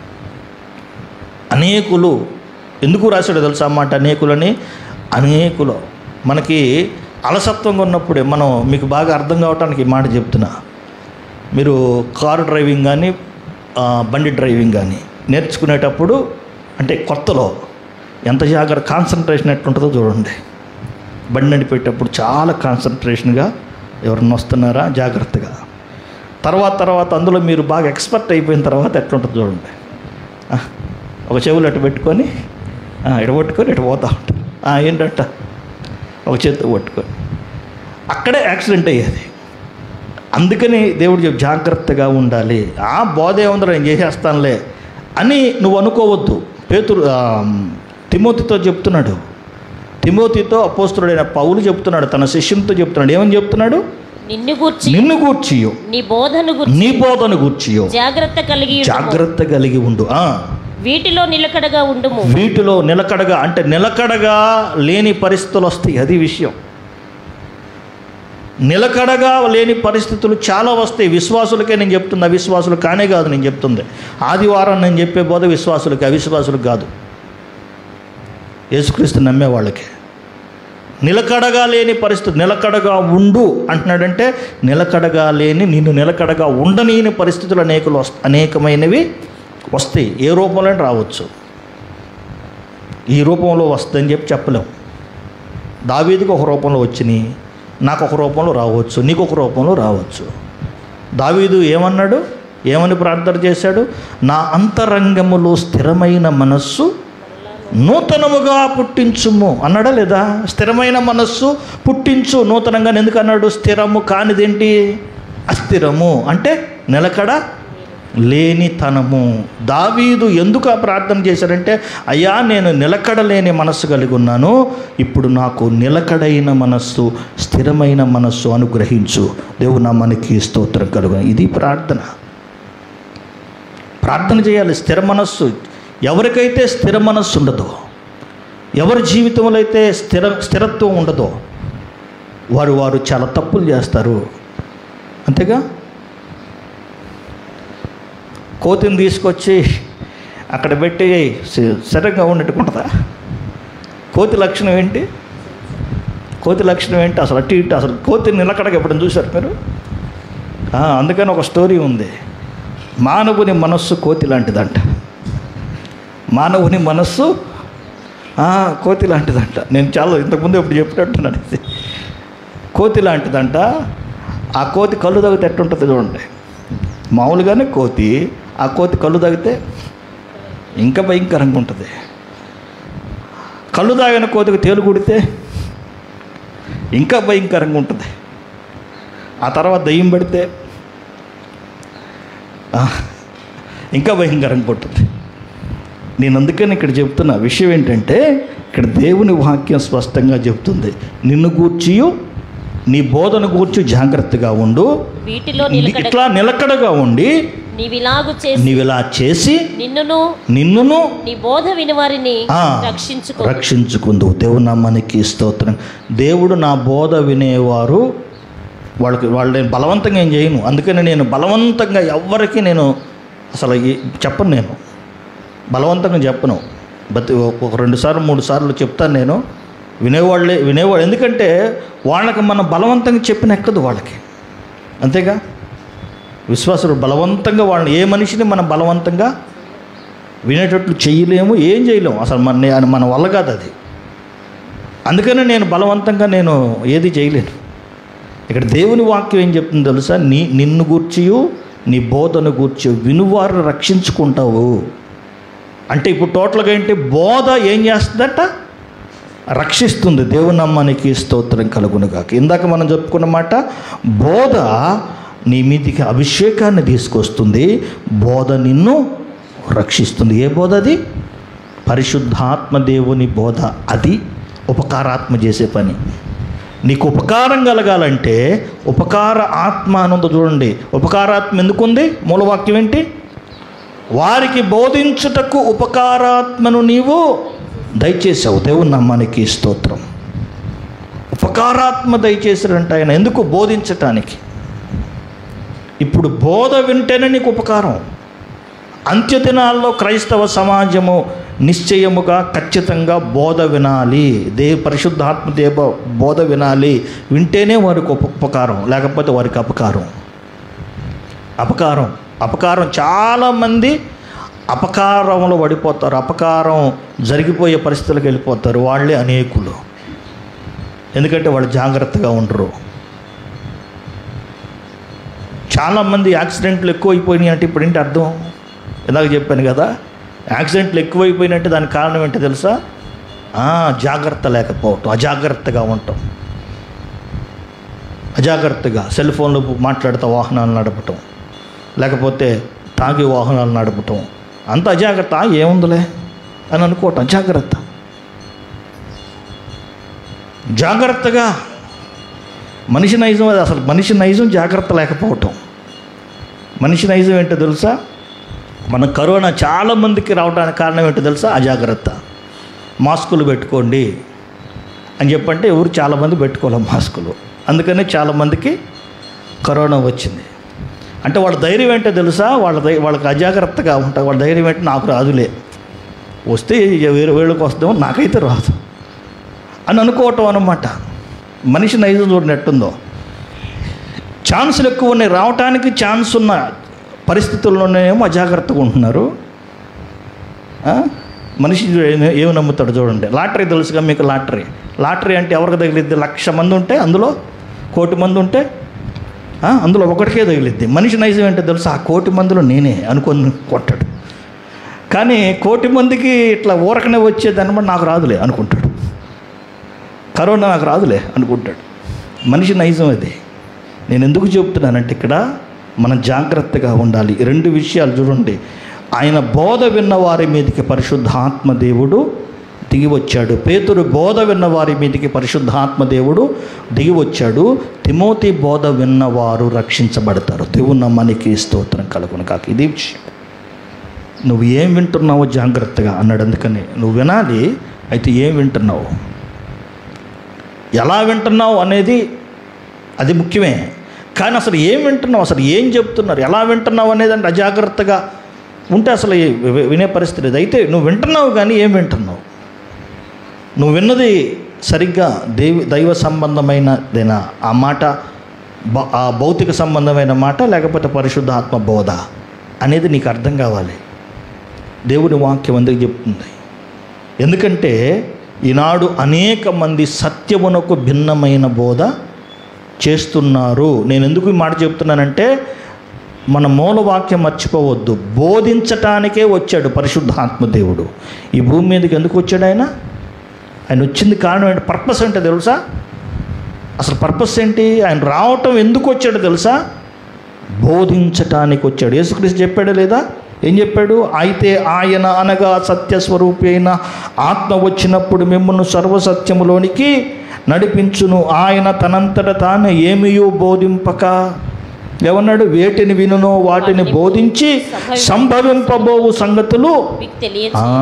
అనేకులు ఎందుకు రాశాడో తెలుసా అన్నమాట అనేకులని అనేకులు మనకి అలసత్వంగా ఉన్నప్పుడే మనం మీకు బాగా అర్థం కావటానికి ఈ మాట చెప్తున్నా మీరు కారు డ్రైవింగ్ కానీ ఆ, బండి డ్రైవింగ్ కానీ నేర్చుకునేటప్పుడు అంటే కొత్తలో ఎంత జాగ్రత్త కాన్సన్ట్రేషన్ ఎట్లుంటుందో చూడండి బండి నడిపేటప్పుడు చాలా కాన్సన్ట్రేషన్గా ఎవరన్నా వస్తున్నారా జాగ్రత్తగా తర్వాత తర్వాత అందులో మీరు బాగా ఎక్స్పర్ట్ అయిపోయిన తర్వాత ఎట్లుంటుంది చూడండి ఆ, ఒక చెవులు అటు పెట్టుకొని ఆ, ఇటు పట్టుకొని ఇటు పోతా ఉంటారు ఆ, ఏంటంట ఒక చేతితో పట్టుకొని అక్కడే యాక్సిడెంట్ అయ్యేది అందుకని దేవుడు చెప్పు జాగ్రత్తగా ఉండాలి ఆ బోధ ఏముందో నేను చేసేస్తానులే అని నువ్వు అనుకోవద్దు పేతురు ఆ, తిమోతితో చెప్తున్నాడు తిమోతితో అపోస్తుడైన పౌలు చెప్తున్నాడు తన శిష్యునితో చెప్తున్నాడు ఏమని చెప్తున్నాడు నిన్ను గూర్చి నిన్ను గూర్చియో నీ బోధను గూర్చి నీ బోధను గూర్చియో జాగ్రత్త కలిగి ఉండుము. జాగ్రత్త కలిగి ఉండు ఆ, వీటిలో నిలకడగా ఉండుము వీటిలో నిలకడగా అంటే నిలకడగా లేని పరిస్థితులు వస్తాయి అది విషయం నిలకడగా లేని పరిస్థితులు చాలా వస్తాయి విశ్వాసులకే నేను చెప్తున్నా విశ్వాసులు కానే కాదు నేను చెప్తుంది ఆదివారం నేను చెప్పే బోధ విశ్వాసులకి అవిశ్వాసులకు కాదు యేసుక్రీస్తు నమ్మే వాళ్ళకి నిలకడగా లేని పరిస్థితి నిలకడగా ఉండు అంటున్నాడంటే నిలకడగా లేని నిన్ను నిలకడగా ఉండనీని పరిస్థితులు అనేకులు వస్త అనేకమైనవి వస్తాయి ఏ రూపంలో రావచ్చు ఈ రూపంలో వస్తుందని చెప్పి చెప్పలేం దావీదికి ఒక రూపంలో వచ్చినాయి నాకు ఒక రూపంలో రావచ్చు నీకు ఒక రూపంలో రావచ్చు దావీదు ఏమన్నాడు ఏమని ప్రార్థన చేశాడు నా అంతరంగములో స్థిరమైన మనస్సు నూతనముగా పుట్టించుము అన్నాడా లేదా స్థిరమైన మనస్సు పుట్టించు నూతనంగా ఎందుకు అన్నాడు స్థిరము కానిదేంటి అస్థిరము అంటే నిలకడ లేనితనము దావీదు ఎందుకు ఆ ప్రార్థన చేశారంటే అయ్యా నేను నిలకడ లేని మనస్సు కలిగి ఉన్నాను ఇప్పుడు నాకు నిలకడైన మనస్సు స్థిరమైన మనస్సు అనుగ్రహించు దేవుడు నా మనకి స్తోత్రం కలుగు ఇది ప్రార్థన ప్రార్థన చేయాలి స్థిర మనస్సు ఎవరికైతే స్థిర మనస్సు ఉండదో ఎవరి జీవితంలో అయితే స్థిర స్థిరత్వం ఉండదో వారు వారు చాలా తప్పులు చేస్తారు అంతేగా కోతిని తీసుకొచ్చి అక్కడ పెట్టి సి- స్థిరంగా ఉండేట్టుకుంటుందా కోతి లక్షణం ఏంటి కోతి లక్షణం ఏంటి అసలు అటు ఇటు అసలు కోతిని నిలకడగా ఎప్పుడైనా చూశారు మీరు ఆ, అందుకని ఒక స్టోరీ ఉంది మానవుని మనస్సు కోతి లాంటిదంట మానవుని మనస్సు ఆ, కోతి లాంటిదంట నేను చాలా ఇంతకుముందు ఎప్పుడు చెప్పినట్టున్నాను ఇది కోతి లాంటిదంట ఆ కోతి కళ్ళు తగ్గితే ఎట్టుంటుంది చూడండి మామూలుగానే కోతి ఆ కోతి కళ్ళు తాగితే ఇంకా భయంకరంగా ఉంటుంది కళ్ళు తాగిన కోతికి తేలు కుడితే ఇంకా భయంకరంగా ఉంటుంది ఆ తర్వాత దయ్యం పడితే ఆ, ఇంకా భయంకరంగా ఉంటుంది నేను అందుకని ఇక్కడ చెప్తున్న విషయం ఏంటంటే ఇక్కడ దేవుని వాక్యం స్పష్టంగా చెప్తుంది నిన్ను గూర్చియు నీ బోధన గూర్చి జాగ్రత్తగా ఉండు వీటిలో నిలకడ ఇట్లా నిలకడగా ఉండి నీవిలాగు చేసి నీవు ఇలా చేసి నిన్నును నిన్నును నీ బోధ వినివారిని ఆ, రక్షించుకో రక్షించుకుందు దేవుడు నామానికి స్తోత్రం దేవుడు నా బోధ వినేవారు వాళ్ళకి వాళ్ళు నేను బలవంతంగా ఏం చేయను అందుకని నేను బలవంతంగా ఎవ్వరికి నేను అసలు ఈ- చెప్పను నేను బలవంతంగా చెప్పను బట్ ఒక రెండు సార్లు మూడు సార్లు చెప్తాను నేను వినేవాళ్ళే వినేవాళ్ళు ఎందుకంటే వాళ్ళకి మనం బలవంతంగా చెప్పిన ఎక్కదు వాళ్ళకి అంతేగా విశ్వాసులు బలవంతంగా వాళ్ళని ఏ మనిషిని మనం బలవంతంగా వినేటట్లు చేయలేము ఏం చేయలేము అసలు మన మన వల్ల కాదు అది అందుకనే నేను బలవంతంగా నేను ఏది చేయలేను ఇక్కడ దేవుని వాక్యం ఏం చెప్తుందో తెలుసా నీ నిన్ను గూర్చియు నీ బోధను గూర్చి వినువారు రక్షించుకుంటావు అంటే ఇప్పుడు టోటల్గా ఏంటి బోధ ఏం చేస్తుందట రక్షిస్తుంది దేవుని నమ్మానికి స్తోత్రం కలుగునుగాక ఇందాక మనం చెప్పుకున్న మాట బోధ నీ మీదికి అభిషేకాన్ని తీసుకొస్తుంది బోధ నిన్ను రక్షిస్తుంది ఏ బోధ అది పరిశుద్ధాత్మ దేవుని బోధ అది ఉపకారాత్మ చేసే పని నీకు ఉపకారం కలగాలంటే ఉపకార ఆత్మ అని ఉందో చూడండి ఉపకారాత్మ ఎందుకుంది మూలవాక్యం ఏంటి వారికి బోధించుటకు ఉపకారాత్మను నీవు దయచేసావు దేవుని నమ్మానికి స్తోత్రం ఉపకారాత్మ దయచేసారంట ఆయన ఎందుకు బోధించటానికి ఇప్పుడు బోధ వింటేనే నీకు ఉపకారం అంత్యదినాల్లో క్రైస్తవ సమాజము నిశ్చయముగా ఖచ్చితంగా బోధ వినాలి దే పరిశుద్ధాత్మ దేవ బోధ వినాలి వింటేనే వారికి ఉప ఉపకారం లేకపోతే వారికి అపకారం అపకారం అపకారం చాలామంది అపకారంలో పడిపోతారు అపకారం జరిగిపోయే పరిస్థితులకు వెళ్ళిపోతారు వాళ్ళే అనేకులు ఎందుకంటే వాళ్ళు జాగ్రత్తగా ఉండరు చాలామంది యాక్సిడెంట్లు ఎక్కువైపోయినాయి అంటే ఇప్పుడు ఏంటి అర్థం ఇందాక చెప్పాను కదా యాక్సిడెంట్లు ఎక్కువైపోయినట్టే దానికి కారణం ఏంటో తెలుసా ఆ, జాగ్రత్త లేకపోవటం అజాగ్రత్తగా ఉండటం అజాగ్రత్తగా సెల్ ఫోన్లో మాట్లాడుతూ వాహనాలు నడపటం లేకపోతే తాగి వాహనాలు నడపటం అంత అజాగ్రత్త "ఆ, ఏముందిలే అని అనుకోవటం అజాగ్రత్త జాగ్రత్తగా మనిషి నైజం అది అసలు మనిషి నైజం జాగ్రత్త లేకపోవటం మనిషి నైజం ఏంటో తెలుసా మన కరోనా చాలా మందికి రావడానికి కారణం ఏంటో తెలుసా అజాగ్రత్త మాస్కులు పెట్టుకోండి అని చెప్పంటే ఎవరు చాలామంది పెట్టుకోవాలి మాస్కులు అందుకనే చాలామందికి కరోనా వచ్చింది అంటే వాళ్ళ ధైర్యం ఏంటో తెలుసా వాళ్ళ ధై వాళ్ళకి అజాగ్రత్తగా ఉంటారు వాళ్ళ ధైర్యం ఏంటో నాకు రాదులే వస్తే ఇక వేరే వేళ్ళకి వస్తామో నాకైతే రాదు అని అనుకోవటం అనమాట మనిషి నైజం చూడండి ఎట్టుందో ఛాన్సులు ఎక్కువ ఉన్నాయి రావటానికి ఛాన్స్ ఉన్న పరిస్థితుల్లోనేమో అజాగ్రత్తగా ఉంటున్నారు ఆ? మనిషి ఏ- ఏమి నమ్ముతాడు చూడండి లాటరీ తెలుసుగా మీకు లాటరీ లాటరీ అంటే ఎవరికి తగిలిద్ది లక్ష మంది ఉంటే అందులో కోటి మంది ఉంటే ఆ, అందులో ఒకటికే తగిలిద్ది మనిషి నైజం ఏంటో తెలుసు ఆ కోటి మందిలో నేనే అనుకొని కొట్టాడు కానీ కోటి మందికి ఇట్లా ఊరకనే వచ్చేదాన్ని బట్టి నాకు రాదులే అనుకుంటాడు కరోనా నాకు రాదులే అనుకుంటాడు మనిషి నైజం అది నేను ఎందుకు చెప్తున్నానంటే ఇక్కడ మనం జాగ్రత్తగా ఉండాలి ఈ రెండు విషయాలు చూడండి ఆయన బోధ విన్న వారి మీదకి పరిశుద్ధాత్మ దేవుడు దిగి వచ్చాడు పేతురు బోధ విన్న వారి మీదకి పరిశుద్ధాత్మ దేవుడు దిగి వచ్చాడు తిమోతి బోధ విన్నవారు రక్షించబడతారు దేవుని నమ్మనికి స్తోత్రం కలుగును కాక ఇది విషయం నువ్వు ఏం వింటున్నావో జాగ్రత్తగా అన్నాడు అందుకని నువ్వు వినాలి అయితే ఏం వింటున్నావు ఎలా వింటున్నావు అనేది అది ముఖ్యమే కానీ అసలు ఏం వింటున్నావు అసలు ఏం చెప్తున్నారు ఎలా వింటున్నావు అనేది అంటే అజాగ్రత్తగా ఉంటే అసలు ఏ- వి- వినే పరిస్థితి లేదు అయితే నువ్వు వింటున్నావు కానీ ఏం వింటున్నావు నువ్వు విన్నది సరిగ్గా దేవి దైవ సంబంధమైనదేనా ఆ మాట బ- ఆ భౌతిక సంబంధమైన మాట లేకపోతే పరిశుద్ధాత్మ బోధ అనేది నీకు అర్థం కావాలి దేవుని వాక్యం ఎందుకు చెప్తుంది ఎందుకంటే ఈనాడు అనేక మంది సత్యమునకు భిన్నమైన బోధ చేస్తున్నారు నేను ఎందుకు ఈ మాట చెప్తున్నానంటే మన మూలవాక్యం మర్చిపోవద్దు బోధించటానికే వచ్చాడు పరిశుద్ధాత్మ దేవుడు ఈ భూమి మీదకి ఎందుకు వచ్చాడు ఆయన ఆయన వచ్చింది కారణం ఏంటి పర్పస్ ఏంటో తెలుసా అసలు పర్పస్ ఏంటి ఆయన రావటం ఎందుకు వచ్చాడో తెలుసా బోధించటానికి వచ్చాడు యేసుక్రీస్తు చెప్పాడా లేదా ఏం చెప్పాడు అయితే ఆయన అనగా సత్యస్వరూపి అయిన ఆత్మ వచ్చినప్పుడు మిమ్మల్ని సర్వసత్యములోనికి నడిపించును ఆయన తనంతట తాను ఏమియో బోధింపక ఏమన్నాడు వేటిని వినునో వాటిని బోధించి సంభవింపబోవు సంగతులు మీకు తెలియదు ఆ,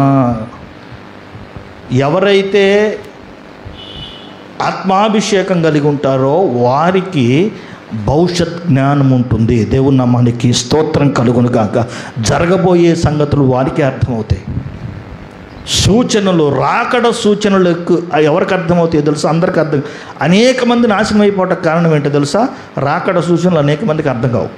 ఎవరైతే ఆత్మాభిషేకం కలిగి ఉంటారో వారికి భవిష్యత్ జ్ఞానం ఉంటుంది దేవుని నామానికి స్తోత్రం కలుగును గాక జరగబోయే సంగతులు వారికి అర్థమవుతాయి సూచనలు రాకడ సూచనలు ఎక్కువ ఎవరికి అర్థమవుతాయో తెలుసా అందరికి అర్థం అనేక మంది నాశనం అయిపోవటానికి కారణం ఏంటో తెలుసా రాకడ సూచనలు అనేక మందికి అర్థం కావు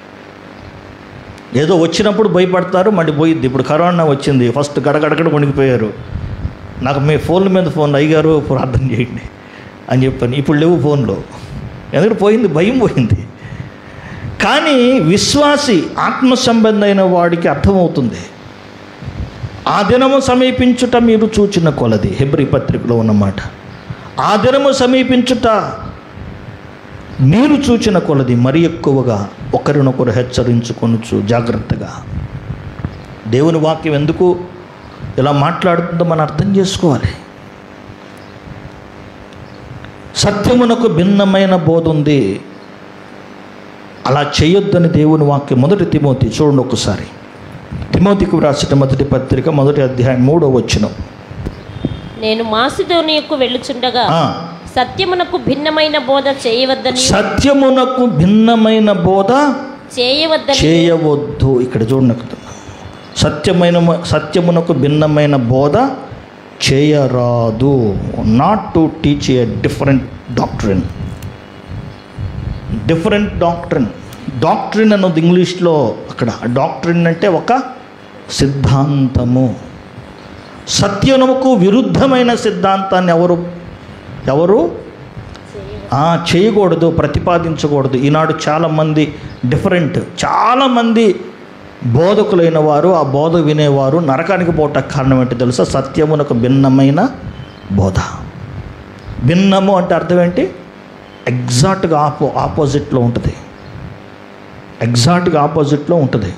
ఏదో వచ్చినప్పుడు భయపడతారు మళ్ళీ పోయిద్ది ఇప్పుడు కరోనా వచ్చింది ఫస్ట్ గడగడగడ వణికిపోయారు నాకు మీ ఫోన్ల మీద ఫోన్ అయ్యారు ప్రార్థన చేయండి అని చెప్పాను ఇప్పుడు లేవు ఫోన్లో ఎందుకంటే పోయింది భయం పోయింది కానీ విశ్వాసి ఆత్మ సంబంధమైన వాడికి అర్థమవుతుంది ఆ దినము సమీపించుట మీరు చూచిన కొలది హెబ్రి పత్రికలో ఉన్నమాట ఆ దినము సమీపించుట మీరు చూచిన కొలది మరి ఎక్కువగా ఒకరినొకరు హెచ్చరించుకొనుచు జాగ్రత్తగా దేవుని వాక్యం ఎందుకు ఇలా మాట్లాడుతుందో మనం అర్థం చేసుకోవాలి సత్యమునకు భిన్నమైన బోధ ఉంది అలా చేయొద్దని దేవుని వాక్యం మొదటి తిమోతి చూడండి ఒకసారి తిమోతికి వ్రాసిన మొదటి పత్రిక మొదటి అధ్యాయం మూడో వచ్చిన నేను మాసిదోనియకు వెళ్ళుచుండగా సత్యమునకు భిన్నమైన బోధ చేయవద్దని సత్యమునకు భిన్నమైన బోధ చేయవద్దని చేయవద్దు ఇక్కడ చూడండి సత్యమైన సత్యమునకు భిన్నమైన బోధ చేయరాదు not to teach a different doctrine different doctrine doctrine అన్నది ఇంగ్లీష్లో అక్కడ డాక్ట్రిన్ అంటే ఒక సిద్ధాంతము సత్యమునకు విరుద్ధమైన సిద్ధాంతాన్ని ఎవరు ఎవరు ఆ, చేయకూడదు ప్రతిపాదించకూడదు ఈనాడు చాలామంది డిఫరెంట్ చాలామంది బోధకులైన వారు ఆ బోధ వినేవారు నరకానికి పోవటానికి కారణం ఏంటి తెలుసా సత్యమునకు భిన్నమైన బోధ భిన్నము అంటే అర్థం ఏంటి ఎగ్జాక్ట్గా ఆపో ఆపోజిట్లో ఉంటుంది ఎగ్జాక్ట్గా ఆపోజిట్లో ఉంటుంది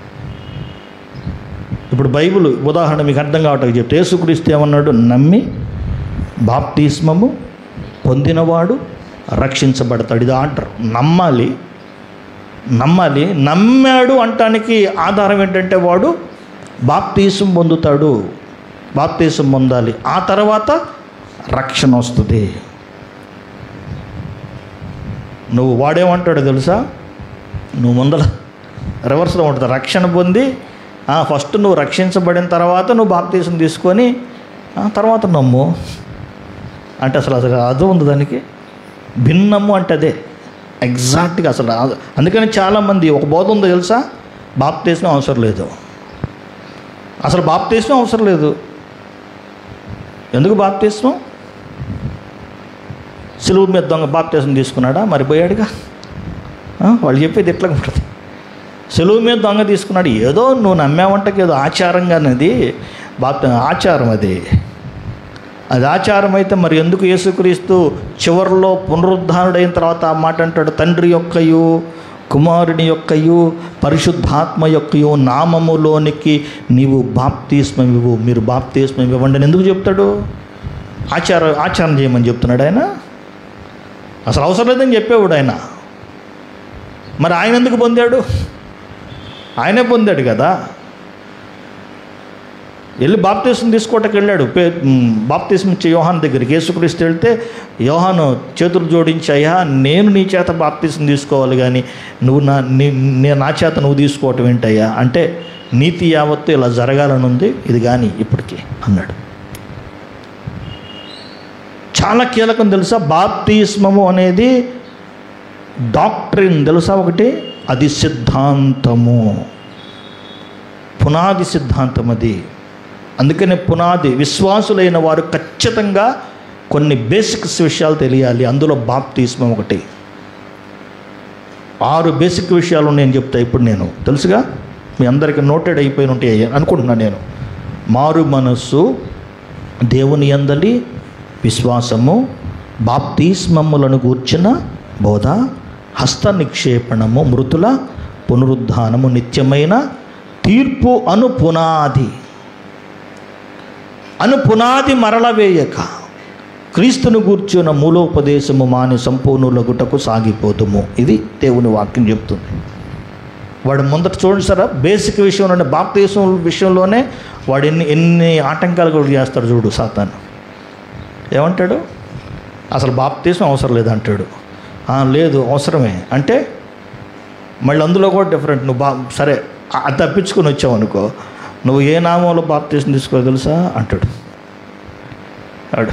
ఇప్పుడు బైబిల్ ఉదాహరణ మీకు అర్థం కావటానికి చెప్తే యేసుక్రీస్తు ఏమన్నాడు నమ్మి బాప్తిస్మము పొందినవాడు రక్షించబడతాడు ఇది ఆర్డర్ నమ్మాలి నమ్మాలి నమ్మాడు అంటానికి ఆధారం ఏంటంటే వాడు బాప్తీసం పొందుతాడు బాప్తీసం పొందాలి ఆ తర్వాత రక్షణ వస్తుంది నువ్వు వాడేమంటాడు తెలుసా నువ్వు ముందల రివర్స్లో ఉంటుంది రక్షణ పొంది ఆ, ఫస్ట్ నువ్వు రక్షించబడిన తర్వాత నువ్వు బాప్తీసం తీసుకొని ఆ, తర్వాత నమ్ము అంటే అసలు అసలు అర్థం ఉంది దానికి భిన్నము అంటే అదే ఎగ్జాక్ట్గా అసలు ఆ- అందుకని చాలామంది ఒక బోధ ఉందో తెలుసా బాప్తీసం అవసరం లేదు అసలు బాప్తీసం అవసరం లేదు ఎందుకు బాప్తిస్మం సిలువు మీద దొంగ బాప్తిసం తీసుకున్నాడా మరి పోయాడుగా ఆ, వాళ్ళు చెప్పేది ఎట్లా ఉంటుంది సెలువు మీద దొంగ తీసుకున్నాడు ఏదో నువ్వు నమ్మావంటకి ఏదో ఆచారంగా అనేది బాప్ ఆచారం అది అది ఆచారం అయితే మరి ఎందుకు యేసుక్రీస్తు చివరిలో పునరుద్ధానుడైన తర్వాత ఆ మాట అంటాడు తండ్రి యొక్కయు కుమారుని యొక్కయు పరిశుద్ధాత్మ యొక్కయు నామములోనికి నీవు బాప్తిస్మం ఇవ్వు మీరు బాప్తిస్మం ఇవ్వండి అని ఎందుకు చెప్తాడు ఆచార ఆచారం చేయమని చెప్తున్నాడు ఆయన అసలు అవసరం లేదని చెప్పేవాడు ఆయన మరి ఆయన ఎందుకు పొందాడు ఆయనే పొందాడు కదా వెళ్ళి బాప్తీసం తీసుకోవటానికి వెళ్ళాడు పే మ్, బాప్తీసం ఇచ్చే యోహాన్ దగ్గరికి యేసుక్రీస్తు వెళ్తే యోహాను చేతులు జోడించి అయ్యా నేను నీ చేత బాప్తీసం తీసుకోవాలి కానీ నువ్వు నా నీ నేను నా చేత నువ్వు తీసుకోవటం ఏంటయ్యా అంటే నీతి యావత్తు ఇలా జరగాలని ఉంది ఇది కానీ ఇప్పటికీ అన్నాడు చాలా కీలకం తెలుసా బాప్తిస్మము అనేది డాక్ట్రిన్ తెలుసా ఒకటి అది సిద్ధాంతము పునాది సిద్ధాంతం అది అందుకనే పునాది విశ్వాసులైన వారు ఖచ్చితంగా కొన్ని బేసిక్స్ విషయాలు తెలియాలి అందులో బాప్తిస్మం ఒకటి ఆరు బేసిక్ విషయాలు నేను చెప్తా ఇప్పుడు నేను తెలుసుగా మీ అందరికీ నోటెడ్ అయిపోయి ఉంటాయి అనుకుంటున్నాను నేను మారు మనస్సు దేవుని అందలి విశ్వాసము బాప్తిస్మమ్ములను గూర్చిన బోధ హస్త నిక్షేపణము మృతుల పునరుద్ధానము నిత్యమైన తీర్పు అను పునాది అను పునాది మరల వేయక క్రీస్తును గూర్చిన మూలోపదేశము మాని సంపూర్ణులగుటకు సాగిపోతుము ఇది దేవుని వాక్యం చెప్తుంది వాడు ముందట చూడండి సారా బేసిక్ విషయంలోనే బాప్తీసం విషయంలోనే వాడు ఎన్ని ఎన్ని ఆటంకాలు కూడా చేస్తాడు చూడు సాతాను ఏమంటాడు అసలు బాప్తీసం అవసరం లేదంటాడు "ఆ, లేదు అవసరమే అంటే మళ్ళీ అందులో కూడా డిఫరెంట్ నువ్వు బా సరే ఆ- అది తప్పించుకొని వచ్చావు అనుకో నువ్వు ఏ నామంలో బాప్తీసం తీసుకో తెలుసా అంటాడు ఆడు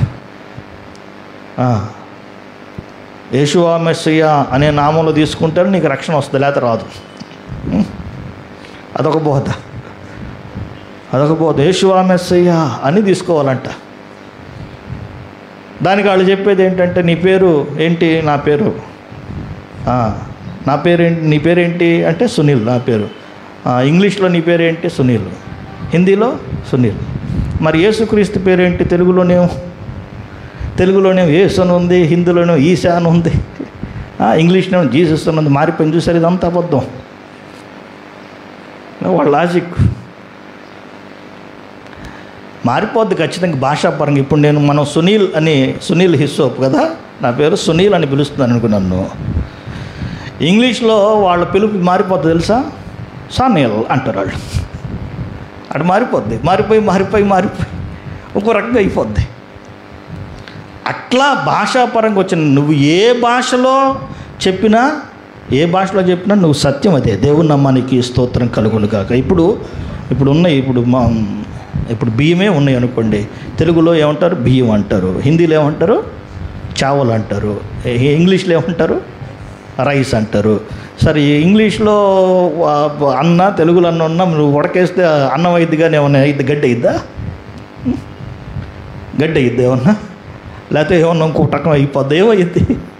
యేషువా మెస్సయ్య అనే నామంలో తీసుకుంటే నీకు రక్షణ వస్తుంది లేకపోతే రాదు ఉం? అదొక బోధ అదొక బోధ యేషువా మెస్సయ్య అని తీసుకోవాలంట దానికి వాళ్ళు చెప్పేది ఏంటంటే నీ పేరు ఏంటి నా పేరు ఆ, నా పేరేంటి నీ పేరేంటి అంటే సునీల్ నా పేరు ఆ, ఇంగ్లీష్లో నీ పేరేంటి సునీల్ హిందీలో సునీల్ మరి యేసుక్రీస్తు పేరేంటి తెలుగులోనేమో తెలుగులోనేమో యేసు అని ఉంది హిందీలోనేమో ఈశా అని ఉంది ఆ, ఇంగ్లీష్లోనేమో జీసస్ అని ఉంది మారిపోయింది చూసారు ఇదంతా అబద్ధం వాళ్ళ లాజిక్ మారిపోద్ది ఖచ్చితంగా భాషాపరంగా ఇప్పుడు నేను మనం సునీల్ అని సునీల్ హిస్సోప్ కదా నా పేరు సునీల్ అని పిలుస్తున్నాను అనుకున్నాను ఇంగ్లీష్లో వాళ్ళ పిలుపు మారిపోద్ది తెలుసా సానీల్ అంటారు వాళ్ళు అటు మారిపోద్ది మారిపోయి మారిపోయి మారిపోయి ఇంకో రకంగా అయిపోద్ది అట్లా భాషాపరంగా వచ్చిన నువ్వు ఏ భాషలో చెప్పినా ఏ భాషలో చెప్పినా నువ్వు సత్యం అదే దేవుని నమ్మానికి స్తోత్రం కలుగును కాక ఇప్పుడు ఇప్పుడు ఉన్నాయి ఇప్పుడు మా ఇప్పుడు బియ్యమే ఉన్నాయి అనుకోండి తెలుగులో ఏమంటారు బియ్యం అంటారు హిందీలో ఏమంటారు చావల్ అంటారు ఏ- ఇంగ్లీష్లో ఏమంటారు రైస్ అంటారు సరే ఈ ఇంగ్లీష్లో ఆ, అన్న తెలుగులో అన్న ఉన్న నువ్వు ఉడకేస్తే అన్నం అయింది కానీ ఏమన్నా అయింది గడ్డి అయిద్దా గడ్డి అయ్యిద్ది ఏమన్నా లేకపోతే ఏమన్నా ఇంకో రకం అయిపోద్ది ఏమయ్యింది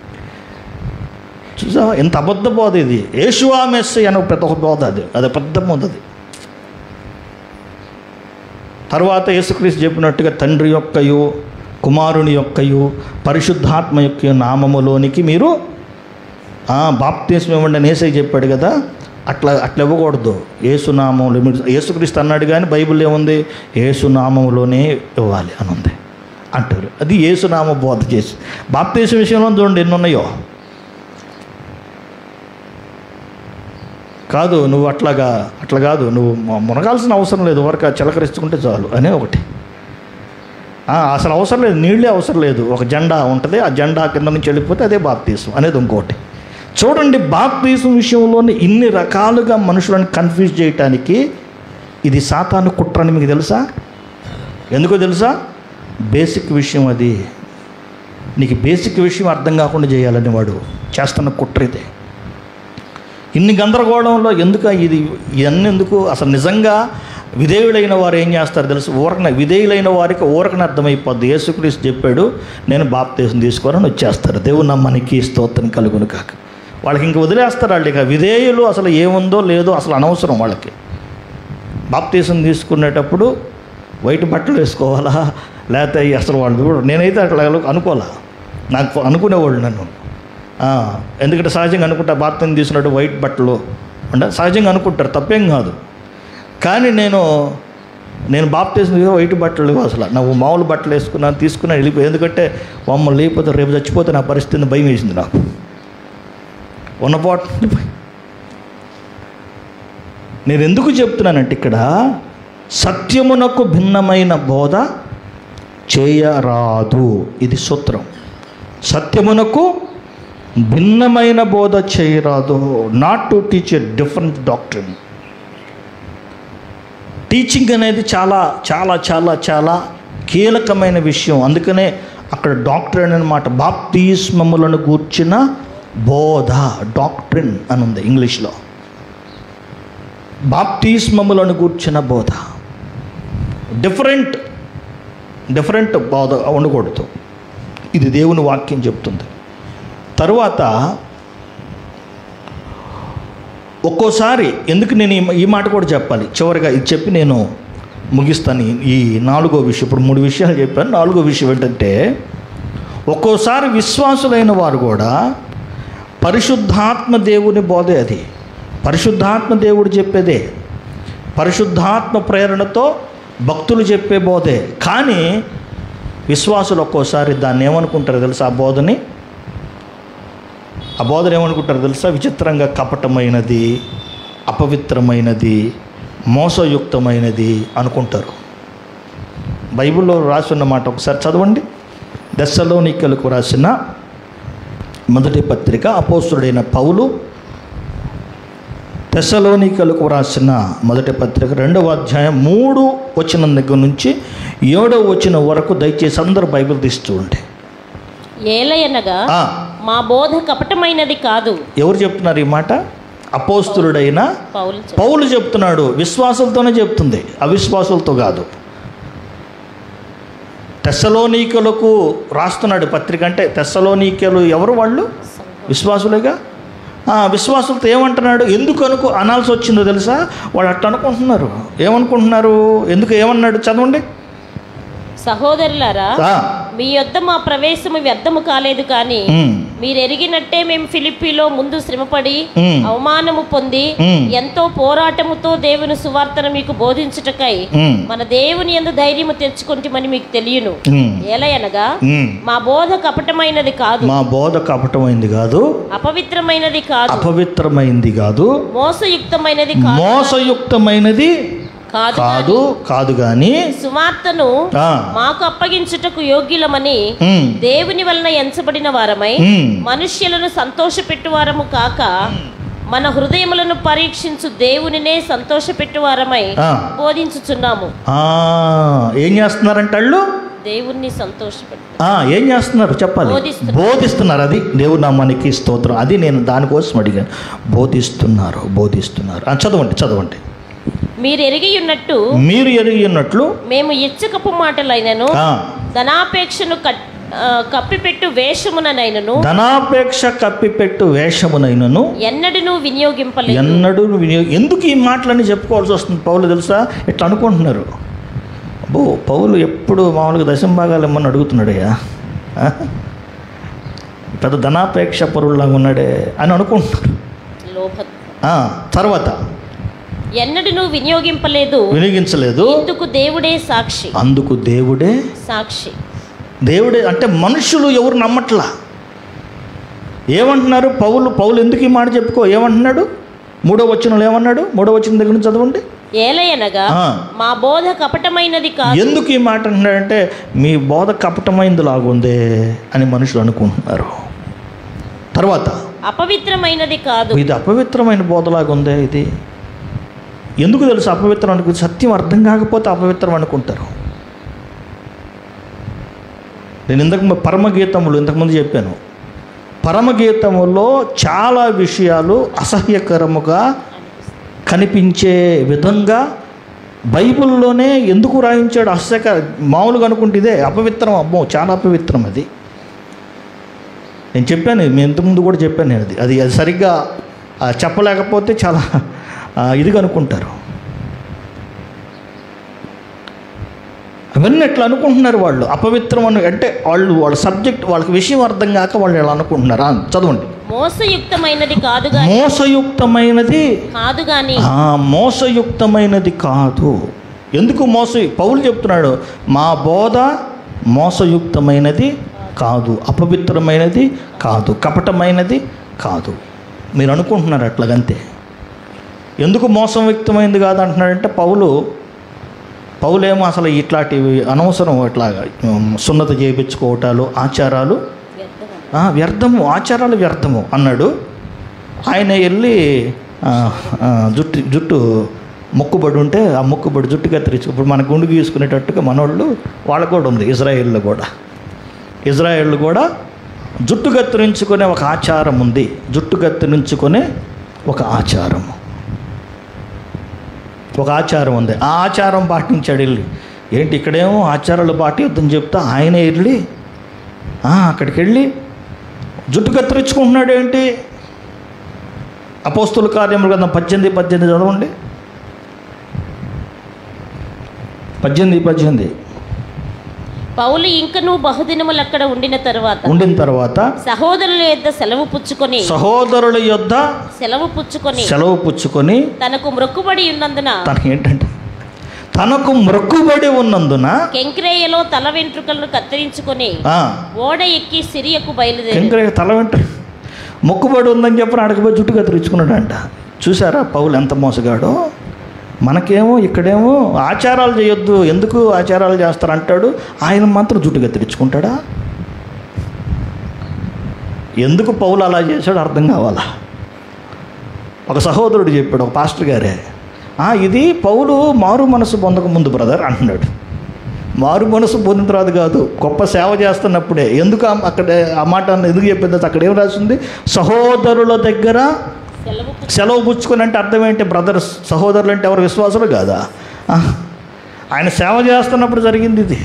చూసావా ఎంత అబద్ధ బోధ ఇది యేషువా మెస్సి అని ఒక పెద్ద ఒక బోధ అది అది పెద్ద బోధ అది తర్వాత యేసుక్రీస్తు చెప్పినట్టుగా తండ్రి యొక్కయు కుమారుని యొక్కయు పరిశుద్ధాత్మ యొక్క నామములోనికి మీరు ఆ, బాప్తీసం ఇవ్వండి అని ఏసై చెప్పాడు కదా అట్లా అట్లా ఇవ్వకూడదు ఏసునామంలో మీరు యేసుక్రీస్తు అన్నాడు కానీ బైబిల్ ఏముంది ఏసునామంలోనే ఇవ్వాలి అని ఉంది అంటారు అది ఏసునామ బోధ చేసి బాప్తీసం విషయంలో చూడండి ఎన్ని ఉన్నాయో కాదు నువ్వు అట్లాగా అట్లా కాదు నువ్వు ము- మునగాల్సిన అవసరం లేదు వరకు చిలకరించుకుంటే చాలు అనే ఒకటి ఆ, అసలు అవసరం లేదు నీళ్ళే అవసరం లేదు ఒక జెండా ఉంటుంది ఆ జెండా కింద నుంచి వెళ్ళిపోతే అదే బాప్తీసం అనేది ఇంకోటి చూడండి బాప్తీసం విషయంలోనే ఇన్ని రకాలుగా మనుషులను కన్ఫ్యూజ్ చేయటానికి ఇది సాతాను కుట్ర అని మీకు తెలుసా ఎందుకో తెలుసా బేసిక్ విషయం అది నీకు బేసిక్ విషయం అర్థం కాకుండా చేయాలని వాడు చేస్తున్న కుట్ర ఇదే ఇన్ని గందరగోళంలో ఎందుకు ఇది ఇవన్నీ ఎందుకు అసలు నిజంగా విధేయులైన వారు ఏం చేస్తారు తెలుసు ఊరకన విధేయులైన వారికి ఊరకన అర్థమైపోద్ది యేసుక్రీస్తు చెప్పాడు నేను బాప్తీసం తీసుకోవాలని వచ్చేస్తారు దేవుడు నమ్మనికి స్తోత్రం కలుగును కాక వాళ్ళకి ఇంక వదిలేస్తారు వాళ్ళు ఇక విధేయులు అసలు ఏముందో లేదో అసలు అనవసరం వాళ్ళకి బాప్తీసం తీసుకునేటప్పుడు వైట్ బట్టలు వేసుకోవాలా లేకపోతే అసలు వాళ్ళు కూడా నేనైతే అట్లా అనుకోవాలా నాకు అనుకునేవాళ్ళు నన్ను ఆ, ఎందుకంటే సహజంగా అనుకుంటా బాప్తీసం తీసుకున్నట్టు వైట్ బట్టలు అంటే సహజంగా అనుకుంటారు తప్పేం కాదు కానీ నేను నేను బాప్తీసం తీసుకుని వైట్ బట్టలు లేవు అసలు నాకు మామూలు బట్టలు వేసుకున్నాను తీసుకున్నాను వెళ్ళిపోయి ఎందుకంటే మమ్మల్ని లేకపోతే రేపు చచ్చిపోతే నా పరిస్థితిని భయం వేసింది నాకు ఉన్న పాట నేను ఎందుకు చెప్తున్నానంటే ఇక్కడ సత్యమునకు భిన్నమైన బోధ చేయరాదు ఇది సూత్రం సత్యమునకు భిన్నమైన బోధ చేయరాదు not to teach a different doctor teaching అనేది చాలా చాలా చాలా చాలా కీలకమైన విషయం అందుకనే అక్కడ డాక్టర్ అనే మాట బాప్తిస్మములను గూర్చిన బోధ డాక్ట్రిన్ అని ఉంది ఇంగ్లీష్లో బాప్తిస్మములను గూర్చిన బోధ డిఫరెంట్ డిఫరెంట్ బోధ ఉండకూడదు ఇది దేవుని వాక్యం చెప్తుంది తరువాత ఒక్కోసారి ఎందుకు నేను ఈ- ఈ మాట కూడా చెప్పాలి చివరిగా ఇది చెప్పి నేను ముగిస్తాను ఈ- ఈ నాలుగో విషయం ఇప్పుడు మూడు విషయాలు చెప్పాను నాలుగో విషయం ఏంటంటే ఒక్కోసారి విశ్వాసులైన వారు కూడా పరిశుద్ధాత్మ దేవుని బోధే అది పరిశుద్ధాత్మ దేవుడు చెప్పేదే పరిశుద్ధాత్మ ప్రేరణతో భక్తులు చెప్పే బోధే కానీ విశ్వాసులు ఒక్కోసారి దాన్ని ఏమనుకుంటారు తెలుసా ఆ బోధని ఆ బోధన ఏమనుకుంటారు తెలుసా విచిత్రంగా కపటమైనది అపవిత్రమైనది మోసయుక్తమైనది అనుకుంటారు బైబిల్లో రాసిన మాట ఒకసారి చదవండి దశలోనికలకు రాసిన మొదటి పత్రిక అపోస్తుడైన పౌలు తెసలోనికలకు రాసిన మొదటి పత్రిక రెండవ అధ్యాయం మూడు వచనం దగ్గర నుంచి ఏడవ వచనం వరకు దయచేసి అందరూ బైబిల్ తీస్తూ ఉంటే ఏలయనగా ఆ, మా బోధ కపటమైనది కాదు ఎవరు చెప్తున్నారు ఈ మాట అపోస్తులుడైన పౌలు చెప్ప- పౌలు చెప్తున్నాడు విశ్వాసులతోనే చెప్తుంది అవిశ్వాసులతో కాదు తెస్సలోనీకులకు రాస్తున్నాడు పత్రిక అంటే తెస్సలోనీకలు ఎవరు వాళ్ళు విశ్వాసులేగా ఆ, విశ్వాసులతో ఏమంటున్నాడు ఎందుకు అనుకో అనాల్సి వచ్చిందో తెలుసా వాళ్ళు అట్ట అనుకుంటున్నారు ఏమనుకుంటున్నారు ఎందుకు ఏమన్నాడు చదవండి సహోదరులారా ఆ, మీ యొద్ద మా ప్రవేశము వ్యర్థము కాలేదు కానీ ఉమ్, మీరు ఎరిగినట్టే మేము ఫిలిప్పీలో ముందు శ్రమపడి ఉమ్, అవమానము పొంది ఉమ్, ఎంతో పోరాటముతో దేవుని సువార్తను మీకు బోధించుటకై ఉమ్, మన దేవుని ఎందు ధైర్యము తెచ్చుకుంటామని మీకు తెలియను ఉమ్, ఏలయనగా ఉమ్. మా బోధ కపటమైనది కాదు మా బోధ కపటమైంది కాదు అపవిత్రమైనది కాదు అపవిత్రమైంది కాదు మోసయుక్తమైనది కాదు మోసయుక్తమైనది కాదు కాదు కాదు కానీ సువార్తను ఆ, మాకు అప్పగించుటకు యోగ్యులమని ఉమ్, దేవుని వలన ఎంచబడిన వారమై ఉమ్, మనుష్యులను సంతోషపెట్టువారము కాక మన హృదయములను పరీక్షించు దేవునినే సంతోషపెట్టువారమై ఆ, బోధించుచున్నాము ఆ, ఏం చేస్తున్నారంటే వాళ్ళు దేవుణ్ణి సంతోషపెట్టు ఆ, ఏం చేస్తున్నారు చెప్పాలి బోధిస్తున్నారు. బోధిస్తున్నారు అది దేవుడు నామానికి స్తోత్రం అది నేను దానికోసం అడిగాను బోధిస్తున్నారు బోధిస్తున్నారు ఆ, చదవండి చదవండి మీరు ఎరిగి ఉన్నట్టు మీరు ఎరిగి ఉన్నట్లు మేము ఇచ్చకపు మాటలైనను ఆ, ధనాపేక్షను కట్- ఆ, కప్పిపెట్టు వేషముననైనను ధనాపేక్ష కప్పిపెట్టు వేషమునైనను ఎన్నడూ వినియోగింపలేదు ఎన్నడూ వినియోగ ఎందుకు ఈ మాటలన్నీ చెప్పుకోవాల్సి వస్తుంది పౌలు తెలుసా ఇట్లా అనుకుంటున్నారు అబ్బో పౌలు ఎప్పుడు మామూలుగా దశంభాగాలు ఇమ్మని అడుగుతున్నాడయ్యా ఆ? పెద్ద ధనాపేక్ష పరువులాగా ఉన్నాడే అని అనుకుంటున్నారు లోభ ఆ, తర్వాత ఎన్నడూ వినియోగింపలేదు వినియోగించలేదు ఇందుకు దేవుడే సాక్షి అందుకు దేవుడే సాక్షి దేవుడే అంటే మనుషులు ఎవరు నమ్మట్లా ఏమంటున్నారు పౌలు పౌలు ఎందుకు ఈ మాట చెప్పుకో ఏమంటున్నాడు మూడో వచనంలో ఏమన్నాడు మూడో వచనం దగ్గర నుంచి చదవండి ఏలయనగా ఆ. మా బోధ కపటమైనది కాదు ఎందుకు ఈ మాట అంటున్నాడంటే మీ బోధ కపటమైంది లాగుందే అని మనుషులు అనుకుంటున్నారు తర్వాత అపవిత్రమైనది కాదు ఇది అపవిత్రమైన బోధలాగుందే ఇది ఎందుకు తెలుసు అపవిత్రం అనుకు సత్యం అర్థం కాకపోతే అపవిత్రం అనుకుంటారు నేను ఇంతకు పరమగీతములు ఇంతకుముందు చెప్పాను పరమగీతములో చాలా విషయాలు అసహ్యకరముగా కనిపించే విధంగా బైబిల్లోనే ఎందుకు రాయించాడు అస్సక మామూలుగా అనుకుంటే ఇదే అపవిత్రం అమ్మో చాలా అపవిత్రం అది నేను చెప్పాను మీ ఇంతకుముందు కూడా చెప్పాను నేను అది అది అది సరిగ్గా ఆ, చెప్పలేకపోతే చాలా ఆ, ఇదిగా అనుకుంటారు అవన్నీ ఎట్లా అనుకుంటున్నారు వాళ్ళు అపవిత్రం అని అంటే వాళ్ళు వాళ్ళ సబ్జెక్ట్ వాళ్ళకి విషయం అర్థం కాక వాళ్ళు ఎలా అనుకుంటున్నారు ఆ, చదవండి మోసయుక్తమైనది కాదు గాని మోసయుక్తమైనది కాదు గాని ఆ, మోసయుక్తమైనది కాదు ఎందుకు మోస పౌలు చెప్తున్నాడు మా బోధ మోసయుక్తమైనది కాదు అపవిత్రమైనది కాదు కపటమైనది కాదు మీరు అనుకుంటున్నారు అట్లాగంతే ఎందుకు మోసం వ్యక్తమైంది కాదు అంటున్నాడంటే పౌలు పౌలేమో అసలు ఇట్లాంటివి అనవసరం ఇట్లాగా ఉమ్, సున్నత చేయించుకోవటాలు ఆచారాలు ఆ, వ్యర్థము ఆచారాలు వ్యర్థము అన్నాడు ఆయన వెళ్ళి ఆ, ఆ, జుట్టు జుట్టు మొక్కుబడి ఉంటే ఆ మొక్కుబడి జుట్టు కత్తిరించు ఇప్పుడు మన గుండు గీసుకునేటట్టుగా మనోళ్ళు వాళ్ళకు కూడా ఉంది ఇజ్రాయిల్లో కూడా ఇజ్రాయిల్ కూడా జుట్టు కత్తిరించుకునే ఒక ఆచారం ఉంది జుట్టు కత్తిరించుకునే ఒక ఆచారం ఒక ఆచారం ఉంది ఆ ఆచారం పాటించాడు వెళ్ళి ఏంటి ఇక్కడేమో ఆచారాలు పాటిద్దని చెప్తా ఆయన వెళ్ళి ఆ, అక్కడికి వెళ్ళి జుట్టు కత్తిరించుకుంటున్నాడు ఏంటి అపోస్తుల కార్యములు కదా పద్దెనిమిది పద్దెనిమిది చదవండి పద్దెనిమిది పద్దెనిమిది పౌలు ఇంకను బహుదినములు అక్కడ ఉండిన తరువాత ఉండిన తర్వాత సహోదరుల యొద్ద సెలవు పుచ్చుకొని సహోదరుల యొద్ద సెలవు పుచ్చుకొని సెలవు పుచ్చుకొని తనకు మొక్కుబడి ఉన్నందున తనకి ఏంటంటే తనకు మొక్కుబడి ఉన్నందున కెంక్రేయలో తల వెంట్రుకలను కత్తిరించుకొని ఆ, ఓడ ఎక్కి సిరియకు బయలుదేరి ఇంకా తల వెంట మొక్కుబడి ఉందని చెప్పి అడగపోయి జుట్టు కత్తిరించుకున్నాడంట చూసారా పౌలు ఎంత మోసగాడో మనకేమో ఇక్కడేమో ఆచారాలు చేయొద్దు ఎందుకు ఆచారాలు చేస్తారు అంటాడు ఆయన మాత్రం జుట్టు కత్తిరించుకుంటాడా ఎందుకు పౌలు అలా చేశాడు అర్థం కావాలా ఒక సహోదరుడు చెప్పాడు ఒక పాస్టర్ గారే "ఆ, ఇది పౌలు మారు మనసు పొందక ముందు బ్రదర్ అంటున్నాడు మారు మనసు పొందిన తర్వాత కాదు గొప్ప సేవ చేస్తున్నప్పుడే ఎందుకు ఆ- అక్కడ ఆ మాట అన్న- ఎందుకు చెప్పింది అక్కడ ఏం రాసింది సహోదరుల దగ్గర సెలవు పుచ్చు- సెలవు పుచ్చుకొని అంటే అర్థం ఏంటి బ్రదర్స్ సహోదరులు అంటే ఎవరు విశ్వాసులు కాదా ఆ, ఆయన సేవ చేస్తున్నప్పుడు జరిగింది ఇది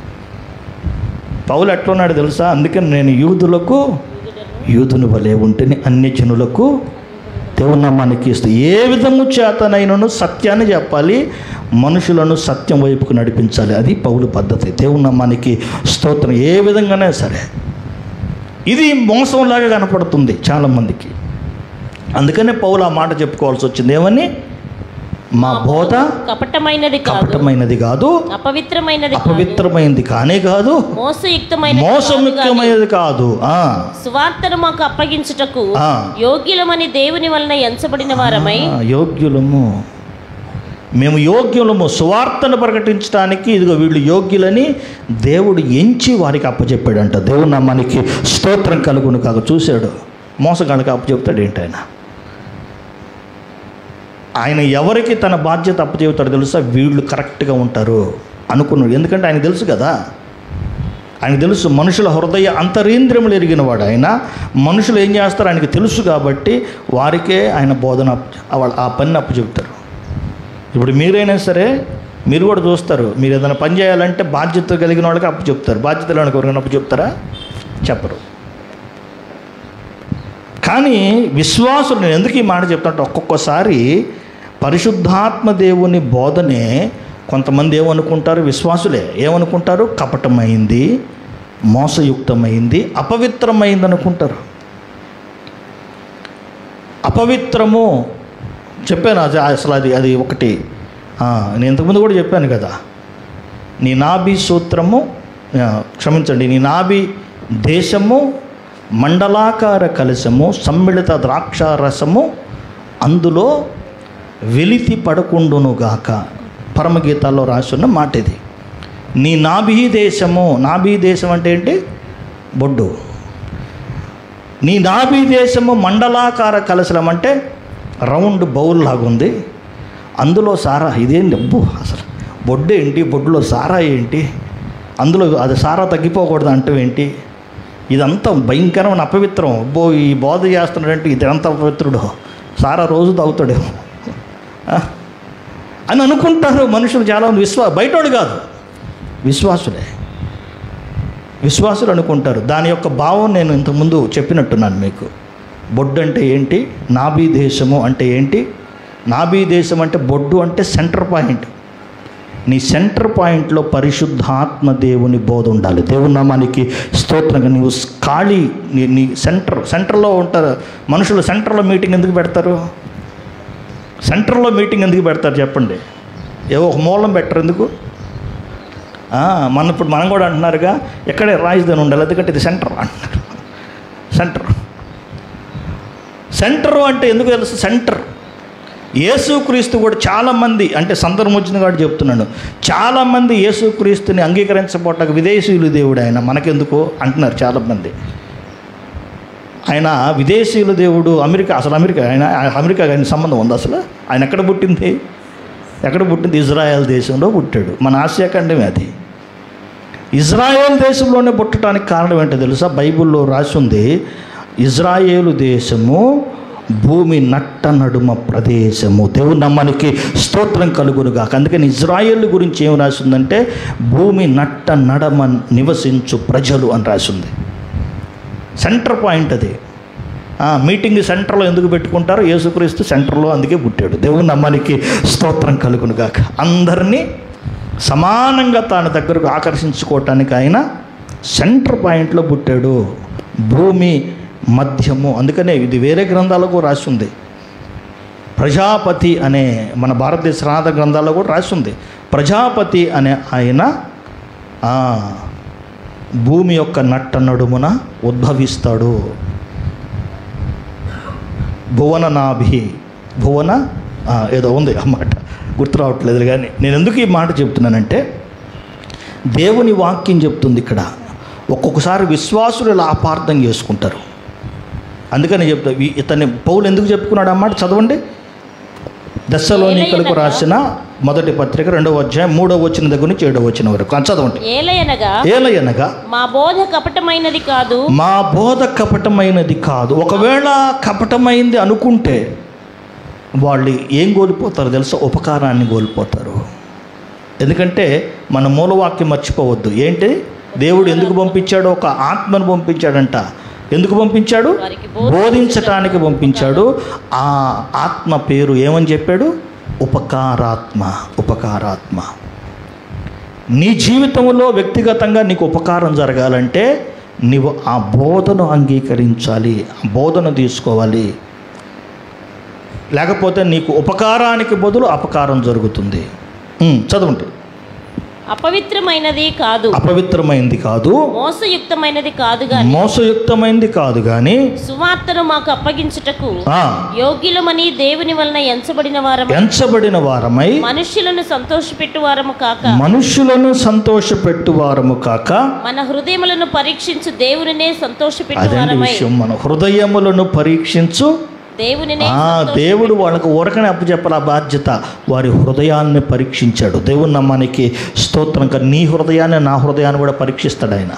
పౌలు ఎట్లున్నాడు తెలుసా అందుకని నేను యూదులకు యూదుని వలె ఉంటేనే అన్ని జనులకు దేవుని నామానికి ఇస్తూ ఏ విధము చేతనైనను సత్యాన్ని చెప్పాలి మనుషులను సత్యం వైపుకు నడిపించాలి అది పౌలు పద్ధతి దేవుని నామానికి స్తోత్రం ఏ విధంగానే సరే ఇది మోసంలాగా కనపడుతుంది చాలామందికి అందుకనే పౌలు ఆ మాట చెప్పుకోవాల్సి వచ్చింది ఏమని మా బోధ కపటమైనది కాదు కపటమైనది కాదు అపవిత్రమైనది కాదు అపవిత్రమైనది కానే కాదు మోసయుక్తమైనది కాదు గాని మోసముఖ్యమైనది కాదు ఆ, సువార్తను మాకు అప్పగించుటకు ఆ. యోగ్యులమని దేవుని వలన ఎంచబడిన వారమై ఆ, యోగ్యులము మేము యోగ్యులము సువార్తను ప్రకటించడానికి ఇదిగో వీళ్ళు యోగ్యులని దేవుడు ఎంచి వారికి అప్పచెప్పాడంట దేవుడు నమ్మానికి స్తోత్రం కలుగును కాక చూశాడు మోసగాళ్ళకి అప్పచెప్తాడు ఏంటి ఆయన ఆయన ఎవరికి తన బాధ్యత అప్పచెబుతాడో తెలుసా వీళ్ళు కరెక్ట్గా ఉంటారు అనుకున్నాడు ఎందుకంటే ఆయన తెలుసు కదా ఆయన తెలుసు మనుషుల హృదయ అంతరేంద్రియములు ఎరిగిన వాడు ఆయన మనుషులు ఏం చేస్తారో ఆయనకి తెలుసు కాబట్టి వారికే ఆయన బోధన అప్ప- వాళ్ళ ఆ పని అప్పు చెబుతారు ఇప్పుడు మీరైనా సరే మీరు కూడా చూస్తారు మీరు ఏదైనా పని చేయాలంటే బాధ్యత కలిగిన వాళ్ళకి అప్పు చెప్తారు బాధ్యత లేని వాళ్ళకి ఎవరికైనా అప్పు చెప్తారా చెప్పరు కానీ విశ్వాసులు నేను ఎందుకు ఈ మాట చెప్తానంటే ఒక్కొక్కసారి పరిశుద్ధాత్మ దేవుని బోధనే కొంతమంది ఏమనుకుంటారు విశ్వాసులే ఏమనుకుంటారు కపటమైంది మోసయుక్తమైంది అపవిత్రమైంది అనుకుంటారు అపవిత్రము చెప్పాను అది అసలు అది అది ఒకటి ఆ, నేను ఇంతకుముందు కూడా చెప్పాను కదా నీ నాభి సూత్రము ఆ, క్షమించండి నీ నాభి దేశము మండలాకార కలశము సమ్మిళిత ద్రాక్షారసము అందులో వెలితి పడకుండునుగాక పరమగీతాల్లో రాసున్న మాట ఇది నీ నాభి దేశము నాభి దేశం అంటే ఏంటి బొడ్డు నీ నాభి దేశము మండలాకార కలశలం అంటే రౌండ్ బౌల్ లాగుంది అందులో సారా ఇదేంటి అబ్బో అసలు బొడ్డు ఏంటి బొడ్డులో సారా ఏంటి అందులో అది సారా తగ్గిపోకూడదు అంటూ ఏంటి ఇదంతా భయంకరమైన అపవిత్రం అబ్బో ఈ బోధ చేస్తున్నాడంటే ఇది ఎంత అపవిత్రుడు సారా రోజు తాగుతాడేమో ఆ? అని అనుకుంటారు మనుషులు చాలామంది విశ్వా బయటోడు కాదు విశ్వాసులే విశ్వాసులు అనుకుంటారు దాని యొక్క భావం నేను ఇంతకుముందు చెప్పినట్టున్నాను మీకు బొడ్డు అంటే ఏంటి నాభీ దేశము అంటే ఏంటి నాభీ దేశం అంటే బొడ్డు అంటే సెంటర్ పాయింట్ నీ సెంటర్ పాయింట్లో పరిశుద్ధాత్మ దేవుని బోధ ఉండాలి దేవుని నామానికి స్తోత్రంగా నీవు ఖాళీ నీ నీ సెంటర్ సెంటర్లో ఉంటారు మనుషులు సెంటర్లో మీటింగ్ ఎందుకు పెడతారు సెంటర్లో మీటింగ్ ఎందుకు పెడతారు చెప్పండి ఏవో ఒక మూలం పెట్టరు ఎందుకు ఆ, మన ఇప్పుడు మనం కూడా అంటున్నారుగా ఎక్కడే రాజధాని ఉండాలి ఎందుకంటే ఇది సెంటర్ అంటున్నారు సెంటర్ సెంటర్ అంటే ఎందుకు తెలుసు సెంటర్ యేసుక్రీస్తు కూడా చాలామంది అంటే సందర్భం వచ్చిన కాబట్టి చెప్తున్నాను చాలామంది యేసుక్రీస్తుని అంగీకరించబోటాక విదేశీయులు దేవుడు ఆయన మనకెందుకు అంటున్నారు చాలామంది ఆయన విదేశీయుల దేవుడు అమెరికా అసలు అమెరికా ఆయన అమెరికా ఆయన సంబంధం ఉంది అసలు ఆయన ఎక్కడ పుట్టింది ఎక్కడ పుట్టింది ఇజ్రాయెల్ దేశంలో పుట్టాడు మన ఆసియా ఖండమే అది ఇజ్రాయేల్ దేశంలోనే పుట్టడానికి కారణం ఏంటో తెలుసా బైబిల్లో రాసి ఉంది ఇజ్రాయేలు దేశము భూమి నట్ట నడుమ ప్రదేశము దేవుని నమ్మనికి స్తోత్రం కలుగునుగా అందుకని ఇజ్రాయేల్ గురించి ఏం రాసిందంటే భూమి నట్ట నడమ నివసించు ప్రజలు అని రాసింది సెంటర్ పాయింట్ అది ఆ, మీటింగ్ సెంటర్లో ఎందుకు పెట్టుకుంటారో యేసుక్రీస్తు సెంటర్లో అందుకే పుట్టాడు దేవుని నమ్మానికి స్తోత్రం కలుగును గాక అందరినీ సమానంగా తాను దగ్గరకు ఆకర్షించుకోవటానికి ఆయన సెంటర్ పాయింట్లో పుట్టాడు భూమి మధ్యము అందుకనే ఇది వేరే గ్రంథాలకు రాసి ఉంది ప్రజాపతి అనే మన భారతదేశ సనాతన గ్రంథాల్లో కూడా రాసి ఉంది ప్రజాపతి అనే ఆయన ఆ, భూమి యొక్క నట్ట నడుమున ఉద్భవిస్తాడు భువన నాభి భువన ఆ, ఏదో ఉంది ఆ మాట గుర్తు రావట్లేదు కానీ నేను ఎందుకు ఈ మాట చెప్తున్నానంటే దేవుని వాక్యం చెప్తుంది ఇక్కడ ఒక్కొక్కసారి విశ్వాసులు ఇలా అపార్థం చేసుకుంటారు అందుకని చెప్తా ఈ- ఇతన్ని పౌలు ఎందుకు చెప్పుకున్నాడు అన్నమాట చదవండి దశలోనికలకు రాసిన మొదటి పత్రిక రెండవ అధ్యాయం మూడవ వచ్చిన దగ్గర నుంచి ఏడవ వచ్చిన వరకు అది చదవండి ఏలయనగా ఏలయనగా మా బోధ కపటమైనది కాదు మా బోధ కపటమైనది కాదు ఒకవేళ కపటమైంది అనుకుంటే వాళ్ళు ఏం కోల్పోతారు తెలుసా ఉపకారాన్ని కోల్పోతారు ఎందుకంటే మన మూలవాక్యం మర్చిపోవద్దు ఏంటి దేవుడు ఎందుకు పంపించాడు ఒక ఆత్మను పంపించాడంట ఎందుకు పంపించాడు వారికి బోధించటానికి పంపించాడు ఆ ఆత్మ పేరు ఏమని చెప్పాడు ఉపకారాత్మ ఉపకారాత్మ నీ జీవితంలో వ్యక్తిగతంగా నీకు ఉపకారం జరగాలంటే నీవు ఆ బోధను అంగీకరించాలి ఆ బోధన తీసుకోవాలి లేకపోతే నీకు ఉపకారానికి బదులు అపకారం జరుగుతుంది ఉమ్, చదవండి అపవిత్రమైనది కాదు అపవిత్రమైంది కాదు మోసయుక్తమైనది కాదు గాని మోసయుక్తమైంది కాదు కానీ సువార్తను మాకు అప్పగించుటకు ఆ, యోగ్యులమని దేవుని వలన ఎంచబడిన వారము ఎంచబడిన వారమై మనుష్యులను సంతోషపెట్టు వారము కాక మనుష్యులను సంతోషపెట్టు వారము కాక మన హృదయములను పరీక్షించు దేవునినే సంతోషపెట్టు అదండి వారమై విషయం మన హృదయములను పరీక్షించు దేవునినే ఆ దేవుడు వాళ్ళకు ఊరకనే అప్పచెప్పాలి ఆ బాధ్యత వారి హృదయాన్ని పరీక్షించాడు దేవుని నమ్మానికి స్తోత్రం కానీ నీ హృదయాన్ని నా హృదయాన్ని కూడా పరీక్షిస్తాడు ఆయన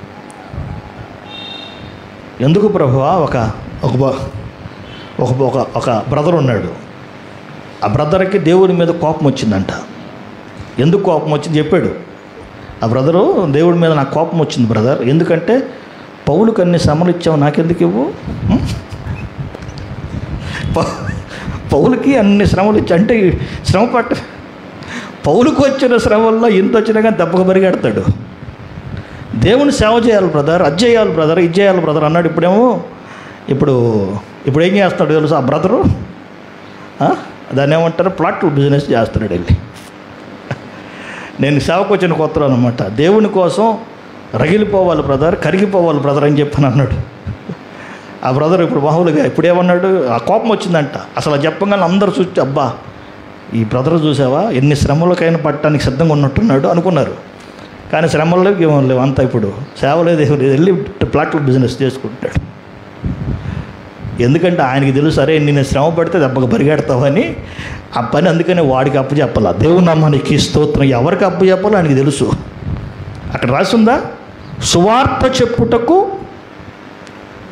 ఎందుకు ప్రభువా ఒక ఒక బ- ఒక ఒక ఒక బ్రదర్ ఉన్నాడు ఆ బ్రదర్కి దేవుని మీద కోపం వచ్చిందంట ఎందుకు కోపం వచ్చింది చెప్పాడు ఆ బ్రదరు దేవుడి మీద నాకు కోపం వచ్చింది బ్రదర్ ఎందుకంటే పౌలుకు అన్ని శ్రమలు ఇచ్చావు నాకెందుకు ఇవ్వు ఉం? పౌ- పౌలుకి అన్ని శ్రమలు ఇచ్చి అంటే ఈ శ్రమ పట్ట పౌలుకు వచ్చిన శ్రమల్లో ఇంత వచ్చినా కానీ దెబ్బకు పరిగెడతాడు దేవుని సేవ చేయాలి బ్రదర్ అది చేయాలి బ్రదర్ ఇది చేయాలి బ్రదర్ అన్నాడు ఇప్పుడేమో ఇప్పుడు ఇప్పుడు ఏం చేస్తాడు తెలుసు ఆ బ్రదరు ఆ? దాన్ని ఏమంటారు ప్లాట్లు బిజినెస్ చేస్తున్నాడు వెళ్ళి నేను సేవకు వచ్చిన కొత్తలో అనమాట దేవుని కోసం రగిలిపోవాలి బ్రదర్ కరిగిపోవాలి బ్రదర్ అని చెప్పని అన్నాడు ఆ బ్రదర్ ఇప్పుడు మామూలుగా ఇప్పుడు ఏమన్నాడు ఆ కోపం వచ్చిందంట అసలు అది చెప్పగానే అందరూ చూసి అబ్బా ఈ బ్రదర్ చూసావా ఎన్ని శ్రమలకైనా పట్టడానికి సిద్ధంగా ఉన్నట్టున్నాడు అనుకున్నారు కానీ శ్రమలు లేవు ఏమో లేవు అంతా ఇప్పుడు సేవ లేదు ఏమీ లేదు వెళ్ళి ప్లాట్లు బిజినెస్ చేసుకుంటాడు ఎందుకంటే ఆయనకి తెలుసు సరే నేను శ్రమ పడితే దెబ్బకు పరిగెడతావని ఆ పని అందుకనే వాడికి అప్పు చెప్పాల దేవుని నామానికి స్తోత్రం ఎవరికి అప్పు చెప్పాలో ఆయనకి తెలుసు అక్కడ రాసిందా సువార్త చెప్పుటకు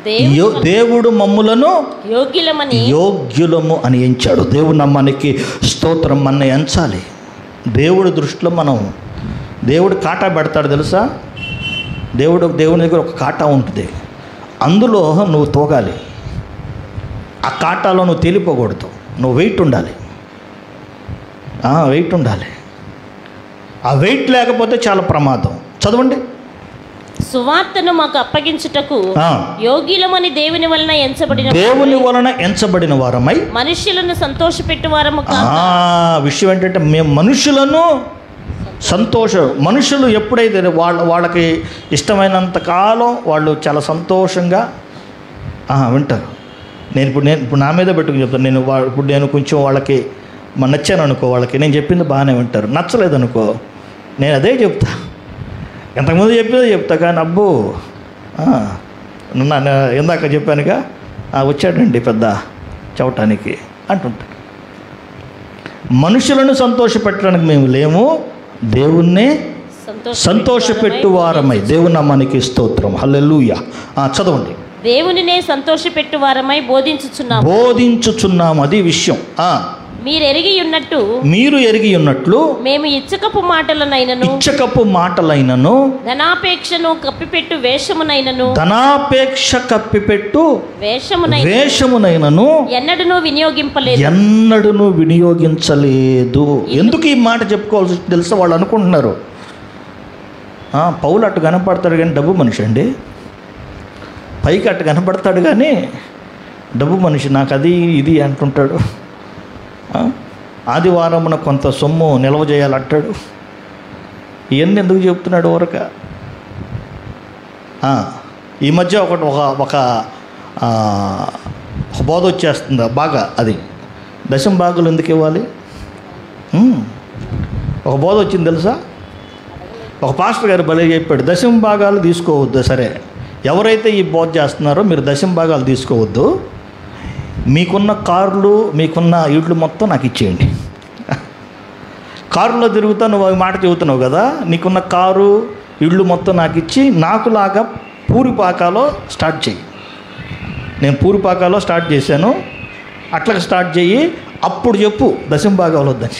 దేవు యో- దేవుడు మమ్ములను యోగ్యులమని యోగ్యులము అని ఎంచాడు దేవుడు నమ్మనికి స్తోత్రం మన ఎంచాలి దేవుడి దృష్టిలో మనం దేవుడు కాటా పెడతాడు తెలుసా దేవుడు దేవుని దగ్గర ఒక కాటా ఉంటుంది అందులో నువ్వు తోగాలి ఆ కాటాలో నువ్వు తేలిపోకూడదు నువ్వు వెయిట్ ఉండాలి ఆ, వెయిట్ ఉండాలి ఆ వెయిట్ లేకపోతే చాలా ప్రమాదం చదవండి సువార్తను మాకు అప్పగించుటకు ఆ, యోగ్యులమని దేవుని వలన ఎంచబడిన దేవుని వలన ఎంచబడిన వారమై మనుష్యులను సంతోషపెట్టు వారము ఆ విషయం ఏంటంటే మేము మనుషులను సంతోష మనుషులు ఎప్పుడైతే వాళ్ళ వాళ్ళకి ఇష్టమైనంత కాలం వాళ్ళు చాలా సంతోషంగా ఆ, వింటారు నేను ఇప్పుడు నేను ఇప్పుడు నా మీద పెట్టుకుని చెప్తాను నేను వా- ఇప్పుడు నేను కొంచెం వాళ్ళకి మ- నచ్చాను అనుకో వాళ్ళకి నేను చెప్పింది బాగానే వింటారు నచ్చలేదు అనుకో నేను అదే చెప్తా ఎంతకుముందు చెప్పేదే చెప్తా కానీ అబ్బో ఆ, నిన్న నే- ఇందాక చెప్పానుగా "ఆ, వచ్చాడండి పెద్ద చవటానికి అంటుంటాడు మనుషులను సంతోషపెట్టడానికి మేము లేము దేవుణ్ణే సంతోషపెట్టు వారమై దేవుని నామానికి స్తోత్రం హల్లెలూయా ఆ, చదవండి దేవునినే సంతోషపెట్టు వారమై బోధించుచున్నాము బోధించుచున్నాము అది విషయం ఆ, మీరు ఎరిగి ఉన్నట్టు మీరు ఎరిగి ఉన్నట్లు మేము ఇచ్చకపు మాటలనైనను ఇచ్చకపు మాటలైనను ధనాపేక్షను కప్పిపెట్టు వేషమునైనను ధనాపేక్ష కప్పిపెట్టు వేషమునైన వేషమునైనను ఎన్నడూ వినియోగింపలేదు ఎన్నడూను వినియోగించలేదు ఎందుకు ఈ మాట చెప్పుకోవాల్సి తెలుసా వాళ్ళు అనుకుంటున్నారు ఆ, పౌలు అట్టు కనపడతాడు కానీ డబ్బు మనిషి అండి పైకి అట్టు కనపడతాడు కానీ డబ్బు మనిషి నాకు అది ఇది అంటుంటాడు ఆ, ఆదివారమున కొంత సొమ్ము నిల్వ చేయాలంటాడు ఇవన్నీ ఎందుకు చెప్తున్నాడు ఊరక ఆ, ఈ మధ్య ఒకటి ఒక ఒక ఆ, ఒక బోధ వచ్చేస్తుంది బాగా అది దశం భాగులు ఎందుకు ఇవ్వాలి ఉమ్. ఒక బోధ వచ్చింది తెలుసా ఒక పాస్టర్ గారు భలే చెప్పాడు దశం భాగాలు తీసుకోవద్దు సరే ఎవరైతే ఈ బోధ చేస్తున్నారో మీరు దశం భాగాలు తీసుకోవద్దు మీకున్న కార్లు మీకున్న ఇళ్ళు మొత్తం నాకు ఇచ్చేయండి కారులో తిరుగుతా నువ్వు ఈ మాట చెబుతున్నావు కదా నీకున్న కారు ఇళ్ళు మొత్తం నాకు ఇచ్చి నాకులాగా పూరిపాకాలో స్టార్ట్ చెయ్యి నేను పూరిపాకాలో స్టార్ట్ చేశాను అట్లా స్టార్ట్ చెయ్యి అప్పుడు చెప్పు దశం భాగాలు వద్దని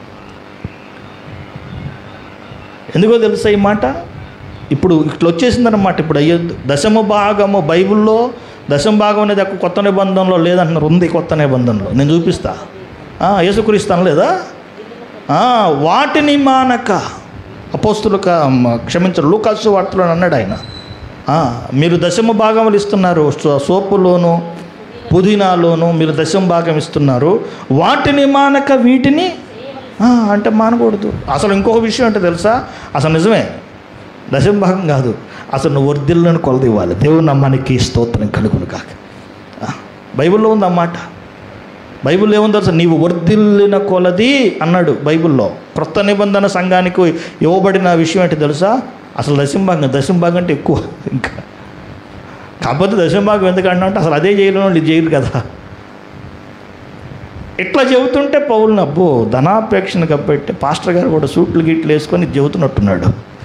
ఎందుకో తెలుసా ఈ మాట ఇప్పుడు ఇట్లా వచ్చేసిందన్నమాట ఇప్పుడు అయ్యొద్దు దశమ భాగము బైబిల్లో దశమ భాగం అనేది అక్కడ కొత్త నిబంధనలో లేదంటున్నారు ఉంది కొత్త నిబంధనలో నేను చూపిస్తా ఆ, యేసుక్రీస్తాను లేదా ఆ, వాటిని మానక అపోస్తులు క్షమించరు లూకాసు వార్తలో అన్నాడు ఆయన ఆ, మీరు దశమ భాగములు ఇస్తున్నారు సో- సోపులోను పుదీనాలోను మీరు దశమ భాగం ఇస్తున్నారు వాటిని మానక వీటిని ఆ, అంటే మానకూడదు అసలు ఇంకొక విషయం అంటే తెలుసా అసలు నిజమే దశమ భాగం కాదు అసలు నువ్వు వర్ధిల్లను కొలది ఇవ్వాలి దేవుని నమ్మానికి స్తోత్రం కలుగును కాక ఆ, బైబిల్లో ఉంది అన్నమాట బైబిల్ ఏముంది తెలుసా నీవు వర్ధిల్లిన కొలది అన్నాడు బైబిల్లో క్రొత్త నిబంధన సంఘానికి ఇవ్వబడిన విషయం ఏంటి తెలుసా అసలు దశంభాగం దశంభాగం అంటే ఎక్కువ ఇంకా కాకపోతే దశంభాగం ఎందుకంటే అంటే అసలు అదే చేయలేని వాళ్ళు ఇది చేయరు కదా ఇట్లా చెబుతుంటే పౌరుని అబ్బో ధనాపేక్షను కాబట్టి పాస్టర్ గారు కూడా సూట్లు గిట్లు వేసుకొని ఇది చెబుతున్నట్టున్నాడు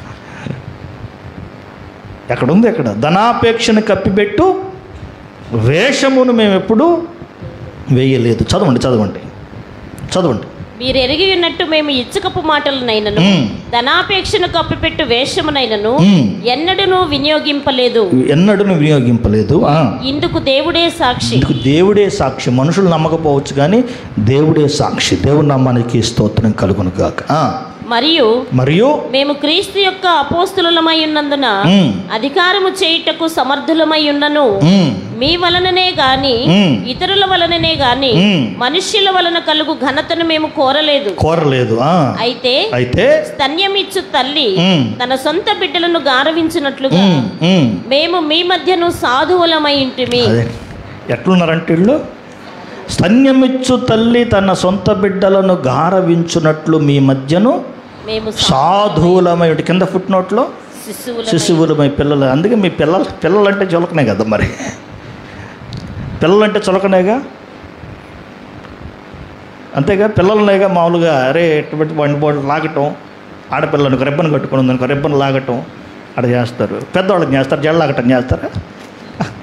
ఎక్కడుంది ఎక్కడ ధనాపేక్షను కప్పిపెట్టు వేషమును మేము ఎప్పుడు వేయలేదు చదవండి చదవండి చదవండి మీరు ఎరిగి ఉన్నట్టు మేము ఇచ్చకపు మాటలనైనను మ్మ్. ధనాపేక్షను కప్పిపెట్టు వేషమునైనను మ్మ్. ఎన్నడూ వినియోగింపలేదు ఎన్నడూ వినియోగింపలేదు ఆ. ఇందుకు దేవుడే సాక్షి ఇందుకు దేవుడే సాక్షి మనుషులు నమ్మకపోవచ్చు కానీ దేవుడే సాక్షి దేవుని నమ్మానికి స్తోత్రం కలుగును గాక ఆ. మరియు మరియు మేము క్రీస్తు యొక్క అపోస్తులమై ఉన్నందున మ్మ్. అధికారము చేయుటకు సమర్థులమై ఉన్నను ఉమ్, మీ వలననే గాని మ్మ్. ఇతరుల వలననే గాని మ్మ్. మనుష్యుల వలన కలుగు ఘనతను మేము కోరలేదు కోరలేదు ఆ. అయితే అయితే స్తన్యమిచ్చు తల్లి మ్మ్. తన సొంత బిడ్డలను గారవించినట్లుగా ఉమ్, ఉమ్. మేము మీ మధ్యను సాధువులమై ఇంటిమి అదే ఎట్లున్నారంటే వీళ్ళు స్తన్యమిచ్చు తల్లి తన సొంత బిడ్డలను గారవించునట్లు మీ మధ్యను మేము సాధువులమై ఉంటే కింద ఫుట్ నోట్లో శిశువుల శిశువులమై పిల్లలు అందుకే మీ పిల్లలు పిల్లలంటే చులకనే కదా మరి పిల్లలంటే చులకనేగా అంతేగా పిల్లలనేగా మామూలుగా అరే ఎటువంటి వండి బోర్డు లాగటం ఆడపిల్లను రెబ్బను కట్టుకుని ఉందనుకో రెబ్బను లాగటం అక్కడ చేస్తారు పెద్దవాళ్ళకి చేస్తారు జడ లాగటం చేస్తారా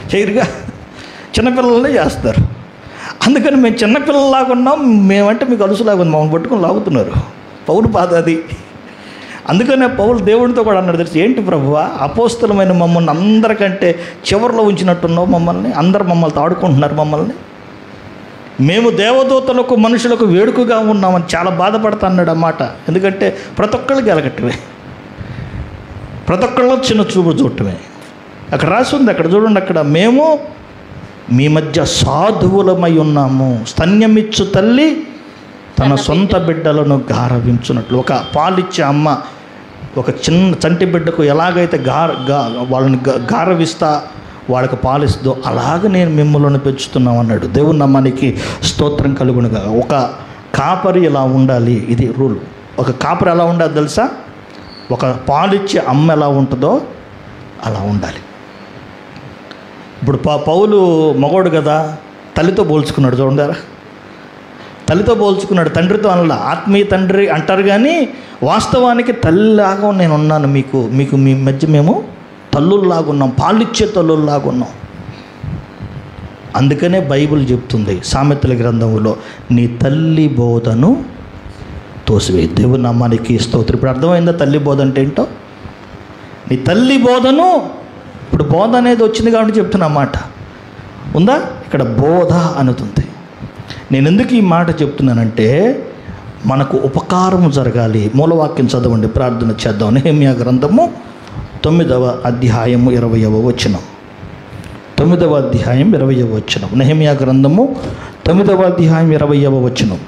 చేయరుగా చిన్నపిల్లలనే చేస్తారు అందుకని మేము చిన్నపిల్లలాగా ఉన్నాం మేమంటే మీకు అలుసులాగా ఉంది మమ్మల్ని పట్టుకొని లాగుతున్నారు పౌరు బాధ అది అందుకనే పౌలు దేవుడితో కూడా అన్నాడు తెలిసి ఏంటి ప్రభువా అపోస్తలమైన మమ్మల్ని అందరికంటే చివరిలో ఉంచినట్టున్నావు మమ్మల్ని అందరు మమ్మల్ని తాడుకుంటున్నారు మమ్మల్ని మేము దేవదూతలకు మనుషులకు వేడుకగా ఉన్నామని చాలా బాధపడుతున్నాడు అన్నమాట ఎందుకంటే ప్రతి ఒక్కళ్ళు గెలగట్టమే ప్రతి ఒక్కళ్ళు చిన్న చూపు చూడటమే అక్కడ రాసి ఉంది అక్కడ చూడండి అక్కడ మేము మీ మధ్య సాధువులమై ఉన్నాము స్తన్యమిచ్చు తల్లి తన సొంత బిడ్డలను గారవించున్నట్లు ఒక పాలిచ్చే అమ్మ ఒక చిన్న చంటి బిడ్డకు ఎలాగైతే గార గా వాళ్ళని గా- గారవిస్తా వాళ్ళకి పాలిస్తుందో అలాగ నేను మిమ్మల్ని పెంచుతున్నాం అన్నాడు దేవుని నమ్మానికి స్తోత్రం కలుగునుగా ఒక కాపరి ఇలా ఉండాలి ఇది రూల్ ఒక కాపరి ఎలా ఉండాలి తెలుసా ఒక పాలిచ్చే అమ్మ ఎలా ఉంటుందో అలా ఉండాలి ఇప్పుడు పా పౌలు మగోడు కదా తల్లితో పోల్చుకున్నాడు చూడండారా తల్లితో పోల్చుకున్నాడు తండ్రితో అనలా ఆత్మీయ తండ్రి అంటారు కానీ వాస్తవానికి తల్లిలాగా నేను ఉన్నాను మీకు మీకు మీ మధ్య మేము తల్లుల్లాగా ఉన్నాం పాలిచ్చే తల్లుల్లాగా ఉన్నాం అందుకనే బైబిల్ చెప్తుంది సామెతల గ్రంథంలో నీ తల్లి బోధను తోసివే దేవుని నామానికి స్తోత్రం ఇప్పుడు అర్థమైందా తల్లి బోధ అంటే ఏంటో నీ తల్లి బోధను ఇప్పుడు బోధ అనేది వచ్చింది కాబట్టి చెప్తున్నా మాట ఉందా ఇక్కడ బోధ అనుతుంది నేను ఎందుకు ఈ మాట చెప్తున్నానంటే మనకు ఉపకారం జరగాలి మూలవాక్యం చదవండి ప్రార్థన చేద్దాం నెహమ్యా గ్రంథము తొమ్మిదవ అధ్యాయము ఇరవయవ వచనం తొమ్మిదవ అధ్యాయం ఇరవయవ వచనం నెహమ్యా గ్రంథము తొమ్మిదవ అధ్యాయం ఇరవయవ వచనం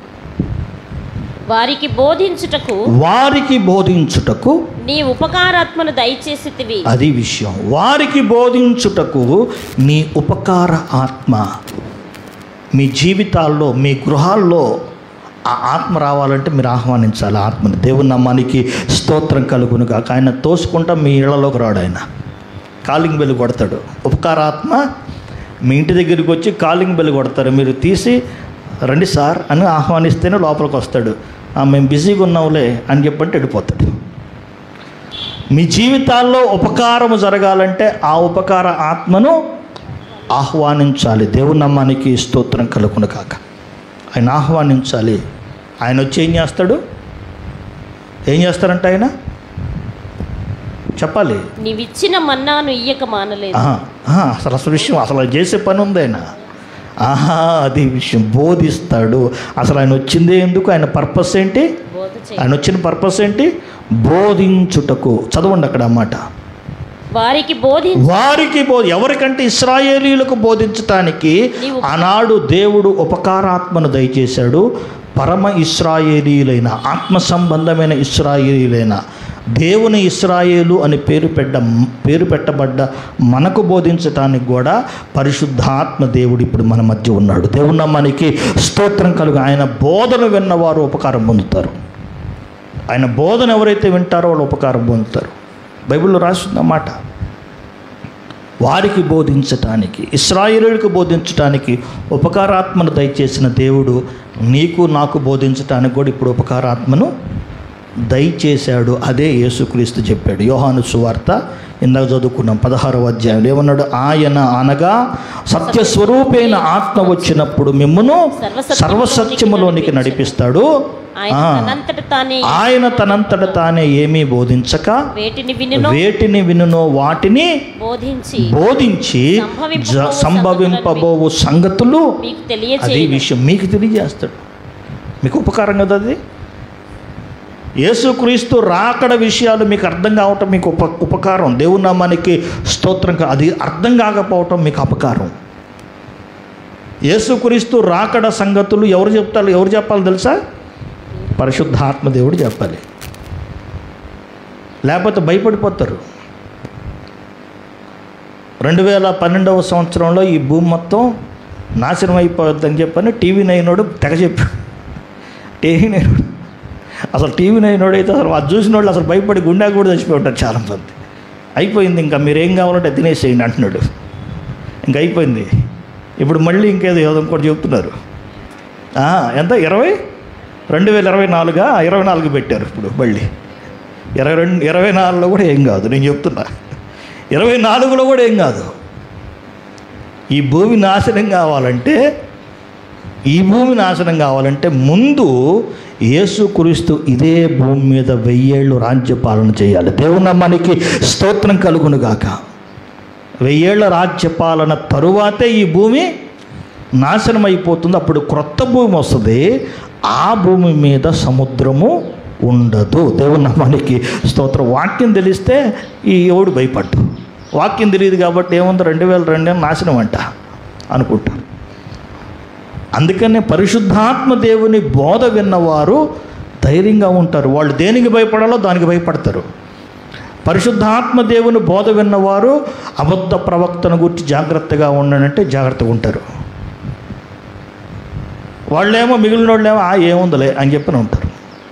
వారికి బోధించుటకు వారికి బోధించుటకు నీ ఉపకారాత్మను దయచేసితివి అది విషయం వారికి బోధించుటకు నీ ఉపకార ఆత్మ మీ జీవితాల్లో మీ గృహాల్లో ఆ ఆత్మ రావాలంటే మీరు ఆహ్వానించాలి ఆ ఆత్మని దేవుని నమ్మానికి స్తోత్రం కలుగును కాక ఆయన తోసుకుంటా మీ ఇళ్లలోకి రాడు ఆయన కాలింగ్ బెల్ కొడతాడు ఉపకారాత్మ మీ ఇంటి దగ్గరికి వచ్చి కాలింగ్ బెల్ కొడతారు మీరు తీసి రండి సార్ అని ఆహ్వానిస్తేనే లోపలికి వస్తాడు "ఆ, మేము బిజీగా ఉన్నాంలే అని చెప్పంటే వెళ్ళిపోతాడు మీ జీవితాల్లో ఉపకారము జరగాలంటే ఆ ఉపకార ఆత్మను ఆహ్వానించాలి దేవుని నమ్మానికి స్తోత్రం కలుగును కాక ఆయన ఆహ్వానించాలి ఆయన వచ్చి ఏం చేస్తాడు ఏం చేస్తారంట ఆయన చెప్పాలి నీవిచ్చిన మన్నాను ఇయ్యక మానలేదు ఆహా, ఆహా, అసలు అసలు విషయం అసలు ఆయన చేసే పని ఉంది ఆయన ఆహా అది విషయం బోధిస్తాడు అసలు ఆయన వచ్చిందే ఎందుకు ఆయన పర్పస్ ఏంటి బోధ చేయి ఆయన వచ్చిన పర్పస్ ఏంటి బోధించుటకు చదవండి అక్కడ అన్నమాట వారికి బోధించు వారికి బో ఎవరికంటే ఇస్రాయేలీలకు బోధించటానికి నీవు ఆనాడు దేవుడు ఉపకారాత్మను దయచేశాడు పరమ ఇస్రాయేలీలైన ఆత్మ సంబంధమైన ఇస్రాయేలీలైన దేవుని ఇస్రాయేలు అని పేరు పెట్ట పేరు పెట్టబడ్డ మనకు బోధించటానికి కూడా పరిశుద్ధాత్మ దేవుడు ఇప్పుడు మన మధ్య ఉన్నాడు దేవుని నమ్మానికి స్తోత్రం కలుగు ఆయన బోధన విన్నవారు ఉపకారం పొందుతారు ఆయన బోధన ఎవరైతే వింటారో వాళ్ళు ఉపకారం పొందుతారు బైబిల్లో రాసిందన్నమాట వారికి బోధించటానికి ఇస్రాయేలులకు బోధించటానికి ఉపకారాత్మను దయచేసిన దేవుడు నీకు నాకు బోధించటానికి కూడా ఇప్పుడు ఉపకారాత్మను దయచేశాడు అదే యేసుక్రీస్తు చెప్పాడు యోహాను సువార్త ఇందాక చదువుకున్నాం పదహారవ అధ్యాయం ఏమన్నాడు ఆయన అనగా సత్యస్వరూపైన ఆత్మ వచ్చినప్పుడు మిమ్మును సర్వసత్యములోనికి నడిపిస్తాడు ఆయన ఆ. తనంతట తానే ఆయన తనంతట తానే ఏమీ బోధించక వేటిని వినును వేటిని వినునో వాటిని బోధించి బోధించి జ- సంభవింపబోవు సంగతులు మీకు అదే తెలియచేయను విషయం మీకు తెలియజేస్తాడు మీకు ఉపకారం కదా అది యేసుక్రీస్తు రాకడ విషయాలు మీకు అర్థం కావటం మీకు ఉప ఉపకారం దేవుని నామానికి స్తోత్రం కా- అది అర్థం కాకపోవటం మీకు అపకారం యేసుక్రీస్తు రాకడ సంగతులు ఎవరు చెప్తారు ఎవరు చెప్పాలి తెలుసా పరిశుద్ధాత్మ దేవుడు చెప్పాలి లేకపోతే భయపడిపోతారు రెండు వేల పన్నెండవ సంవత్సరంలో ఈ భూమి మొత్తం నాశనం అయిపోద్దని చెప్పని టీవీ నైనోడు తెగ చెప్పాడు టీవీ నైనోడు అసలు టీవీ నైనోడు అయితే అసలు అది చూసిన వాళ్ళు అసలు భయపడి గుండె కూడా చచ్చిపోయి ఉంటారు చాలామంది అయిపోయింది ఇంకా మీరు ఏం కావాలంటే తినేసేయండి అంటున్నాడు ఇంక అయిపోయింది ఇప్పుడు మళ్ళీ ఇంకేదో ఏదో ఇంకోటి చెప్తున్నారు ఆ, ఎంత ఇరవై రెండు వేల ఇరవై నాలుగా ఇరవై నాలుగు పెట్టారు ఇప్పుడు మళ్ళీ ఇరవై రెండు ఇరవై నాలుగులో కూడా ఏం కాదు నేను చెప్తున్నా ఇరవై నాలుగులో కూడా ఏం కాదు ఈ భూమి నాశనం కావాలంటే ఈ భూమి నాశనం కావాలంటే ముందు యేసుక్రీస్తు ఇదే భూమి మీద వెయ్యేళ్ళు రాజ్యపాలన చేయాలి దేవుని నామానికి స్తోత్రం కలుగును గాక వెయ్యేళ్ల రాజ్యపాలన తరువాతే ఈ భూమి నాశనం అయిపోతుంది అప్పుడు క్రొత్త భూమి వస్తుంది ఆ భూమి మీద సముద్రము ఉండదు దేవుని నామానికి స్తోత్రం వాక్యం తెలిస్తే ఈ ఎవడు భయపడ్డు వాక్యం తెలియదు కాబట్టి ఏముంది రెండు వేల రెండు నాశనం అంట అనుకుంటారు అందుకనే పరిశుద్ధాత్మ దేవుని బోధ విన్నవారు ధైర్యంగా ఉంటారు వాళ్ళు దేనికి భయపడాలో దానికి భయపడతారు పరిశుద్ధాత్మ దేవుని బోధ విన్నవారు అబద్ధ ప్రవక్తను గురించి జాగ్రత్తగా ఉండనంటే జాగ్రత్తగా ఉంటారు వాళ్ళేమో మిగిలిన వాళ్ళేమో ఆ ఏముందిలే అని చెప్పని ఉంటారు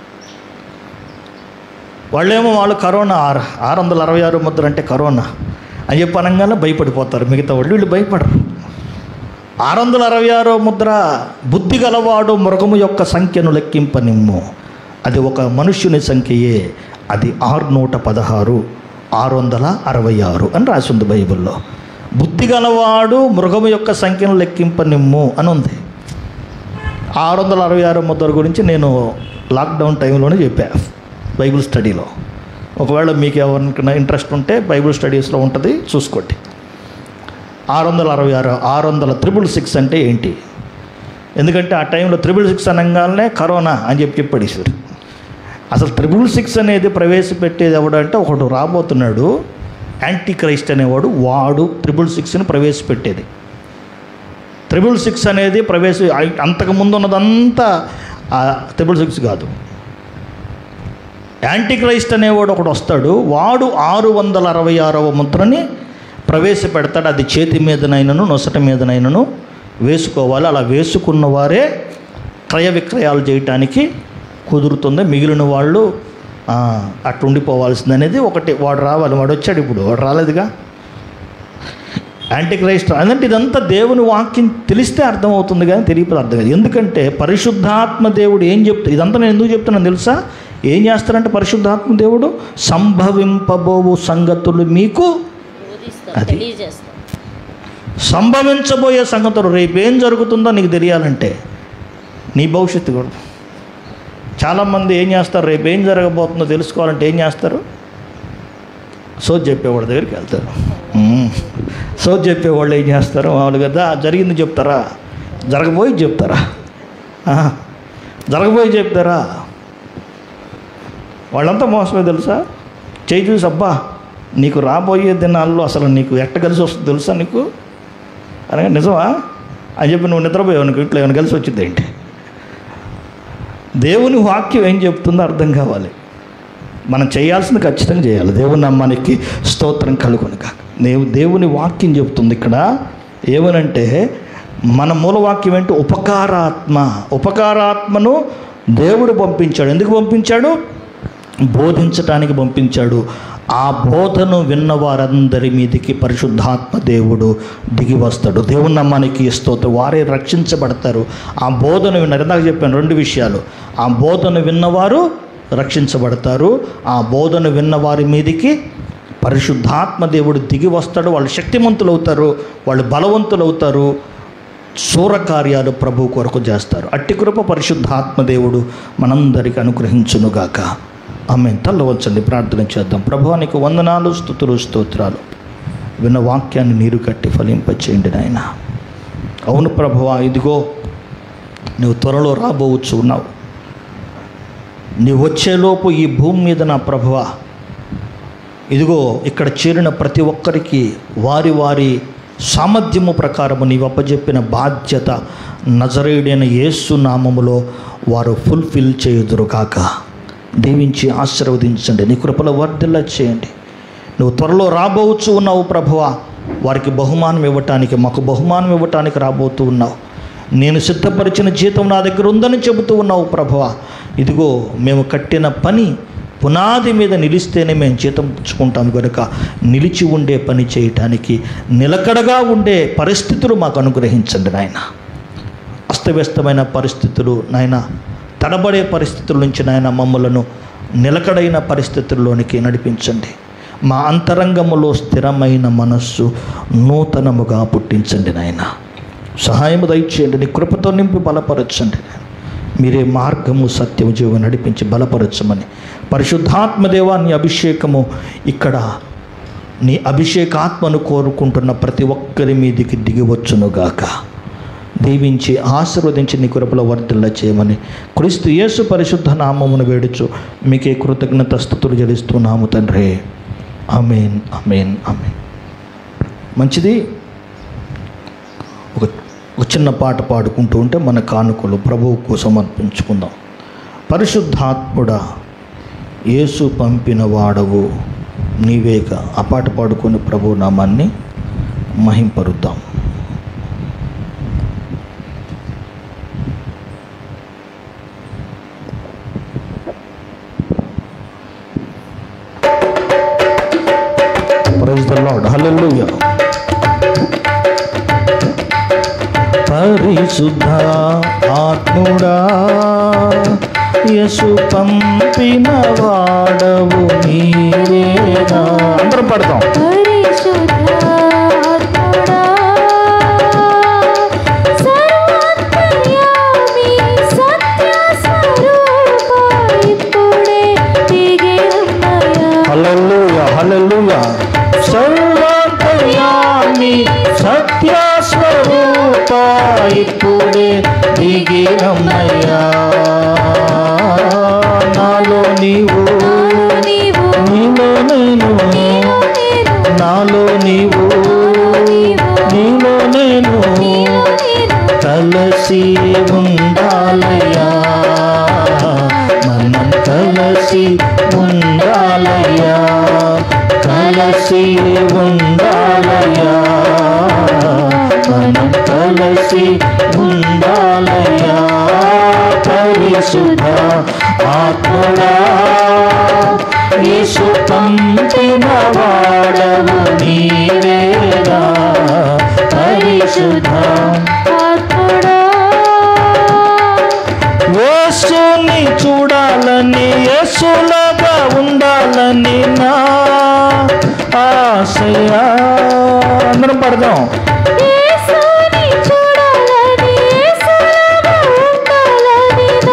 వాళ్ళేమో వాళ్ళు కరోనా ఆరు ఆరు వందల అరవై ఆరు ముద్ర అంటే కరోనా అని చెప్పి అనగానే భయపడిపోతారు మిగతా వాళ్ళు వీళ్ళు భయపడరు ఆరు వందల అరవై ఆరో ముద్ర బుద్ధి గలవాడు మృగము యొక్క సంఖ్యను లెక్కింపనిమ్ము అది ఒక మనుష్యుని సంఖ్యయే అది ఆరు నూట పదహారు ఆరు వందల అరవై ఆరు అని రాసి ఉంది బైబిల్లో బుద్ధి గలవాడు మృగము యొక్క సంఖ్యను లెక్కింపనిమ్ము అని ఉంది ఆరు వందల అరవై ఆరు ముద్ర గురించి నేను లాక్డౌన్ టైంలోనే చెప్పా బైబిల్ స్టడీలో ఒకవేళ మీకు ఎవరికైనా ఇంట్రెస్ట్ ఉంటే బైబిల్ స్టడీస్లో ఉంటుంది చూసుకోండి ఆరు వందల అరవై ఆరు ఆరు వందల త్రిబుల్ సిక్స్ అంటే ఏంటి ఎందుకంటే ఆ టైంలో త్రిబుల్ సిక్స్ అనగానే కరోనా అని చెప్పి చెప్పడేశారు అసలు త్రిబుల్ సిక్స్ అనేది ప్రవేశపెట్టేది ఎవడంటే ఒకడు రాబోతున్నాడు యాంటీ క్రైస్ట్ అనేవాడు వాడు త్రిబుల్ సిక్స్ని ప్రవేశపెట్టేది త్రిబుల్ సిక్స్ అనేది ప్రవేశ అంతకుముందు ఉన్నదంతా త్రిబుల్ సిక్స్ కాదు యాంటీ క్రైస్ట్ అనేవాడు ఒకడు వస్తాడు వాడు ఆరు వందల అరవై ఆరవ ముద్రని ప్రవేశపెడతాడు అది చేతి మీదనైనను నొసట మీదనైనను వేసుకోవాలి అలా వేసుకున్న వారే క్రయ విక్రయాలు చేయటానికి కుదురుతుంది మిగిలిన వాళ్ళు ఆ, అట్లా ఉండిపోవాల్సింది అనేది ఒకటి వాడు రావాలి వాడు వచ్చాడు ఇప్పుడు వాడు రాలేదుగా యాంటీ క్రైస్ట్ అంటే ఇదంతా దేవుని వాక్యం తెలిస్తే అర్థమవుతుంది కానీ తెలియదు అర్థం కాదు ఎందుకంటే పరిశుద్ధాత్మ దేవుడు ఏం చెప్తా ఇదంతా నేను ఎందుకు చెప్తున్నాను తెలుసా ఏం చేస్తారంటే పరిశుద్ధాత్మ దేవుడు సంభవింపబోవు సంగతులు మీకు బోధిస్తాం అది. తెలియజేస్తాం సంభవించబోయే సంగతులు రేపు ఏం జరుగుతుందో నీకు తెలియాలంటే నీ భవిష్యత్తు కూడా చాలామంది ఏం చేస్తారు రేపు ఏం జరగబోతుందో తెలుసుకోవాలంటే ఏం చేస్తారు సోది చెప్పేవాళ్ళ దగ్గరికి వెళ్తారు మ్మ్. సోది చెప్పేవాళ్ళు ఏం చేస్తారు మామూలుగా "దా, జరిగింది చెప్తారా జరగబోయి చెప్తారా ఆ, జరగబోయి చెప్తారా వాళ్ళంతా మోసమే తెలుసా చేయి చూసి అబ్బా నీకు రాబోయే దినాల్లో అసలు నీకు ఎట్ట కలిసి వస్తుంది తెలుసా నీకు అనగా నిజమా అని చెప్పి నువ్వు నిద్రపోయావు నీకు ఇంట్లో ఏమైనా కలిసి వచ్చింది ఏంటి దేవుని వాక్యం ఏం చెప్తుందో అర్థం కావాలి మనం చేయాల్సింది ఖచ్చితంగా చేయాలి దేవుని నమ్మానికి స్తోత్రం కలుగునుక దేవు దేవుని వాక్యం చెప్తుంది ఇక్కడ ఏమనంటే మన మూలవాక్యం ఏంటి ఉపకారాత్మ ఉపకారాత్మను దేవుడు పంపించాడు ఎందుకు పంపించాడు బోధించటానికి పంపించాడు ఆ బోధను విన్న వారందరి మీదికి పరిశుద్ధాత్మ దేవుడు దిగి వస్తాడు దేవుని నమ్మానికి స్తోత్రం వారే రక్షించబడతారు ఆ బోధను విన్నారు ఇందాక చెప్పాను రెండు విషయాలు ఆ బోధను విన్నవారు రక్షించబడతారు ఆ బోధను విన్న వారి మీదికి పరిశుద్ధాత్మ దేవుడు దిగి వస్తాడు వాళ్ళు శక్తిమంతులు అవుతారు వాళ్ళు బలవంతులు అవుతారు శూర కార్యాలు ప్రభు కొరకు చేస్తారు అట్టి కృప పరిశుద్ధాత్మ దేవుడు మనందరికి అనుగ్రహించునుగాక ఆమె తల్లవచ్చండి ప్రార్థన చేద్దాం ప్రభువానికి వందనాలు స్థుతులు స్తోత్రాలు విన్న వాక్యాన్ని నీరు కట్టి ఫలింపచేయండి నాయన అవును ప్రభువా ఇదిగో నువ్వు త్వరలో రాబోవచ్చు ఉన్నావు నీవు వచ్చేలోపు ఈ భూమి మీద నా ప్రభువా ఇదిగో ఇక్కడ చేరిన ప్రతి ఒక్కరికి వారి వారి సామర్థ్యము ప్రకారము నీవు అప్పజెప్పిన బాధ్యత నజరేయుడైన యేసు నామములో వారు ఫుల్ఫిల్ చేయుదురు కాక దీవించి ఆశీర్వదించండి నీ కృపలో వర్ధిల్ల చేయండి నువ్వు త్వరలో రాబోవచ్చు ఉన్నావు ప్రభువా వారికి బహుమానం ఇవ్వటానికి మాకు బహుమానం ఇవ్వటానికి రాబోతూ ఉన్నావు నేను సిద్ధపరిచిన జీతం నా దగ్గర ఉందని చెబుతూ ఉన్నావు ప్రభువా ఇదిగో మేము కట్టిన పని పునాది మీద నిలిస్తేనే మేము జీతం పుచ్చుకుంటాం కనుక నిలిచి ఉండే పని చేయటానికి నిలకడగా ఉండే పరిస్థితులు మాకు అనుగ్రహించండి నాయన అస్తవ్యస్తమైన పరిస్థితులు నాయన తడబడే పరిస్థితుల నుంచి నాయన మమ్మలను నిలకడైన పరిస్థితుల్లోనికి నడిపించండి మా అంతరంగములో స్థిరమైన మనస్సు నూతనముగా పుట్టించండి నాయన సహాయము దయచేయండి నీ కృపతో నింపి బలపరచండి మీరే మార్గము సత్యము జీవం నడిపించి బలపరచమని పరిశుద్ధాత్మ దేవాన్ని అభిషేకము ఇక్కడ నీ అభిషేకాత్మను కోరుకుంటున్న ప్రతి ఒక్కరి మీదికి దిగివచ్చునుగాక దీవించి ఆశీర్వదించి నీ కృపలో వర్ధిల్ల చేయమని క్రీస్తు యేసు పరిశుద్ధ నామమును వేడుచు మీకే కృతజ్ఞత స్థుతులు చెల్లిస్తున్నాము తండ్రి అమేన్ అమేన్ అమేన్ మంచిది ఒక ఒక చిన్న పాట పాడుకుంటూ ఉంటే మన కానుకలు ప్రభువుకు సమర్పించుకుందాం పరిశుద్ధాత్ముడా యేసు పంపిన వాడవు నీవేగా ఆ పాట పాడుకొని ప్రభు నామాన్ని మహింపరుద్దాం ప్రైజ్ ద లార్డ్ హల్లెలూయా పరిశుద్ధ ఆత్ముడా యేసు పంపిన వాడవు నీవేనా అందరం పడతాం పరిశుద్ధాత్ముడా సర్వాంతర్యామి సత్య స్వరూపా ఇప్పుడే దిగిరమ్మయ్యా హల్లెలూయా హల్లెలూయా సర్వాంతర్యామి సత్య స్వరూప ఇప్పుడే దిగిరమ్మయ్యా నాలో నీవు నీవు నీలో నేను నీలో నేను నాలో నీవు నీలో నేను నీలో నేను కలసి ఉండాలయ్యా మనం కలసి ఉండాలయ్యా కలసి ఉండాలయ్యా మనం కలసి ఉండాలయ్యా పరిశుద్ధ ఆత్మడా యేసు పంపిన వాడవు నీవేగా పరిశుద్ధ ఆత్ముడా యేసుని చూడాలని యేసులాగా ఉండాలని నా ఆశయా అందరం పడదాం యేసుని చూడాలని యేసులాగా ఉండాలని నా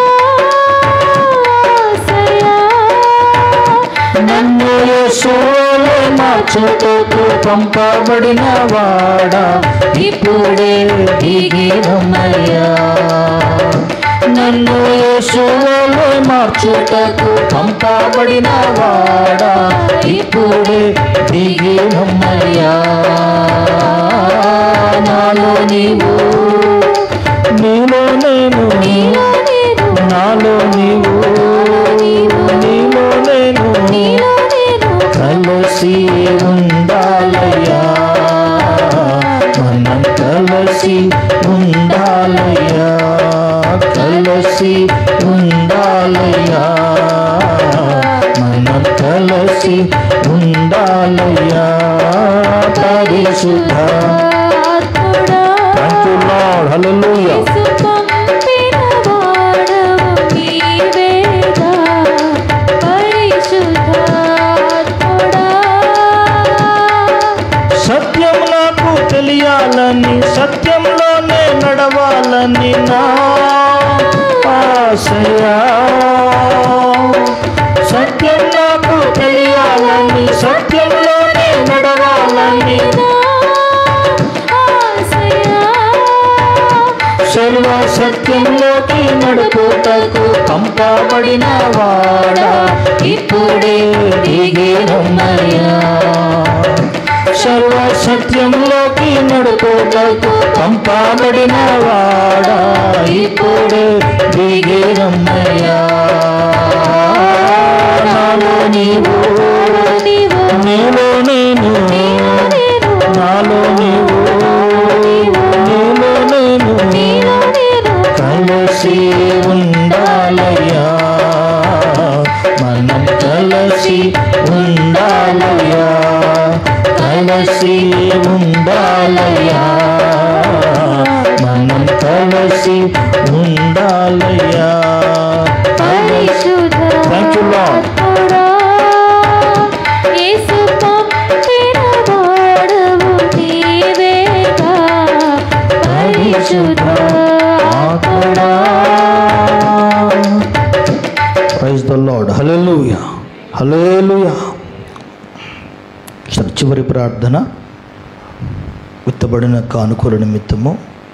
ఆశయా నన్ను యేసులే మార్చుటకు పంపబడిన వాడా ఇప్పుడే దిగిరమ్మయ్యా నన్ను యేసులే మార్చుటకు పంపబడిన వాడా ఇప్పుడే దిగిరమ్మయ్యా నాలో నీవు నీలో నేను నీలో నేను నాలో నీవు నీలో నేను నీలో నేను కలిసి ఉండాలయ్యా మనం కలిసి ఉండాలయ్యా కలిసి ఉండాలయ్యా మనం కలిసి ఉండాలయ్యా పరిశుద్ధ ఆత్ముడా thank you lord hallelujah Yesu పంపిన వాడవు నీవేగా పరిశుద్ధాత్ముడా సత్యం నాకు తెలియాలని సత్యంలోనే నడవాలని నా ఆశయా సత్యం నాకు తెలియాలని సత్యంలోనే నడవాలని ఆశయా సర్వ సత్యంలోకి నడుపుటకు పంపబడిన వాడా ఇప్పుడే దిగేనమ్మయ్యా సర్వ సత్యంలోకి నడుపుటకు పంపబడిన వాడా ఇప్పుడే దిగేనమ్మయ్యా నాలో నీవు నీవు నీలో నేను నీలో నేను నాలో నీవు నీలో నేను నీలో నేను కలిసి ఉండాలయ్యా మనం కలిసి ఉండాలయ్యా కలిసి ఉండాలయ్యా మనం కలిసి ఉండాలయ్యా కలిసి Thank you, Lord. పరిశుద్ధాత్ముడా యేసు పరిశుద్ధాత్ముడా praise the lord hallelujah hallelujah సరే, చివరి ప్రార్థన విత్తబడిన కానుకల నిమిత్తము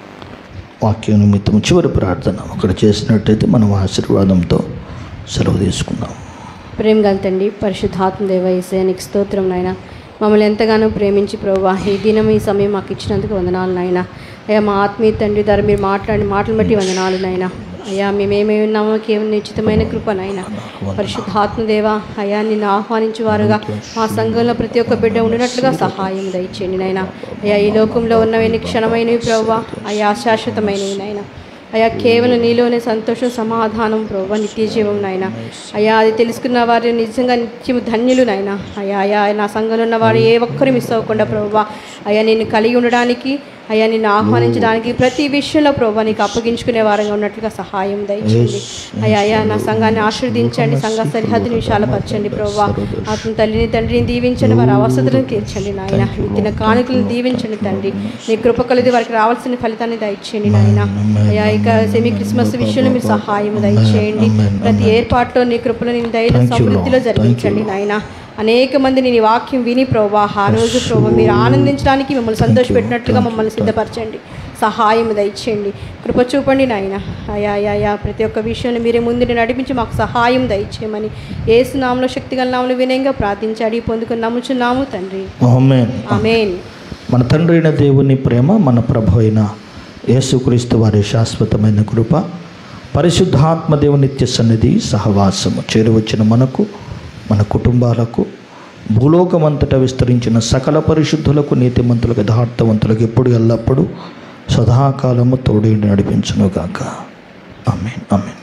వాక్యం నిమిత్తము చివరి ప్రార్థన అక్కడ చేసినట్టయితే మనం ఆశీర్వాదంతో సెలవు తీసుకుందాం ప్రేమ గల తండ్రి పరిశుద్ధాత్మ దేవ ఈసయానికి స్తోత్రం నాయన మమ్మల్ని ఎంతగానో ప్రేమించి ప్రభా ఈ దినం ఈ సమయం మాకు ఇచ్చినందుకు వందనాలు నాయన అయ్యా మా ఆత్మీయ తండ్రి ద్వారా మీరు మాట్లాడిన మాటలు బట్టి వందనాలు నాయన అయ్యా మేమేమై ఉన్నామో కేవలం నిశ్చితమైన కృప నాయన పరిశుద్ధాత్మ దేవ అయ్యా నిన్ను ఆహ్వానించేవారుగా మా సంఘంలో ప్రతి ఒక్క బిడ్డ ఉండినట్లుగా సహాయం దయచేయండి నాయన అయ్యా ఈ లోకంలో ఉన్నవన్నీ క్షణమైనవి ప్రభా అయ్యా శాశ్వతమైనవి నాయన అయ్యా కేవలం నీలోనే సంతోషం సమాధానం ప్రభు నిత్య జీవం నాయన అయ్యా అది తెలుసుకున్న వారు నిజంగా నిత్యము ధన్యులు నాయన అయ్యా అయ్యా నా సంఘంలో ఉన్న వారు ఏ ఒక్కరు మిస్ అవ్వకుండా ప్రభు అయ్యా నిన్ను కలిగి ఉండడానికి అయ్యా నిన్ను ఆహ్వానించడానికి ప్రతి విషయంలో ప్రభు నీకు అప్పగించుకునే వారంగా ఉన్నట్లుగా సహాయం దయచేయండి అయ్యా అయ్యా నా సంఘాన్ని ఆశీర్వదించండి సంఘ సరిహద్దుని విశాలపరచండి ప్రభు ఆత్మ తల్లిని తండ్రిని దీవించండి వారి అవసరాలను తీర్చండి నాయన ఇచ్చిన కానుకలను దీవించండి తండ్రి నీ కృప కలిది వారికి రావాల్సిన ఫలితాన్ని దయచేయండి నాయన అయ్యా ఇక సెమీ క్రిస్మస్ విషయంలో మీరు సహాయం దయచేయండి ప్రతి ఏర్పాట్లో నీ కృపలో నీ దయలో Thank you, Lord. సమృద్ధిలో జరిగించండి నాయన అనేక మంది నీ వాక్యం విని ప్రభా ఆ రోజు ప్రభు మీరు ఆనందించడానికి మిమ్మల్ని సంతోషపెట్టినట్లుగా మమ్మల్ని సిద్ధపరచండి సహాయం దయచేయండి కృప చూపండి నాయన అయా అయా అయా ప్రతి ఒక్క విషయంలో మీరే ముందు నడిపించి మాకు సహాయం దయచేయమని ఏసునామంలో శక్తిగల నామలు వినయంగా ప్రార్థించి అడిగి పొందుకుని నమ్ముచున్నాము తండ్రి ఆమేన్ ఆమెన్ మన తండ్రి అయిన దేవుని ప్రేమ మన ప్రభు అయిన యేసుక్రీస్తు వారి శాశ్వతమైన కృప పరిశుద్ధాత్మ దేవుని నిత్య సన్నిధి సహవాసము చేరువచ్చిన మనకు మన కుటుంబాలకు భూలోకమంతటా విస్తరించిన సకల పరిశుద్ధులకు నీతిమంతులకు యథార్థవంతులకు ఎప్పుడు ఎల్లప్పుడూ సదాకాలము తోడి నడిపించునుగాక ఆమెన్ ఆమెన్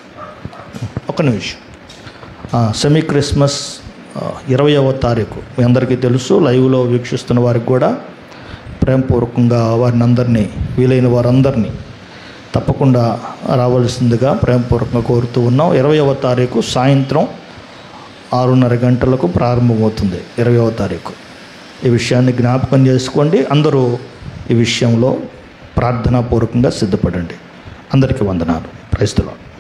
ఒక నిమిషం సెమీ క్రిస్మస్ ఆ, ఇరవయవ తారీఖు మీ అందరికీ తెలుసు లైవ్లో వీక్షిస్తున్న వారికి కూడా ప్రేమపూర్వకంగా వారిని అందరినీ వీలైన వారందరినీ తప్పకుండా రావాల్సిందిగా ప్రేమపూర్వకంగా కోరుతూ ఉన్నాం ఇరవయవ తారీఖు సాయంత్రం ఆరున్నర గంటలకు ప్రారంభమవుతుంది ఇరవయవ తారీఖు ఈ విషయాన్ని జ్ఞాపకం చేసుకోండి అందరూ ఈ విషయంలో ప్రార్థనాపూర్వకంగా సిద్ధపడండి అందరికీ వందనాలు క్రైస్తవం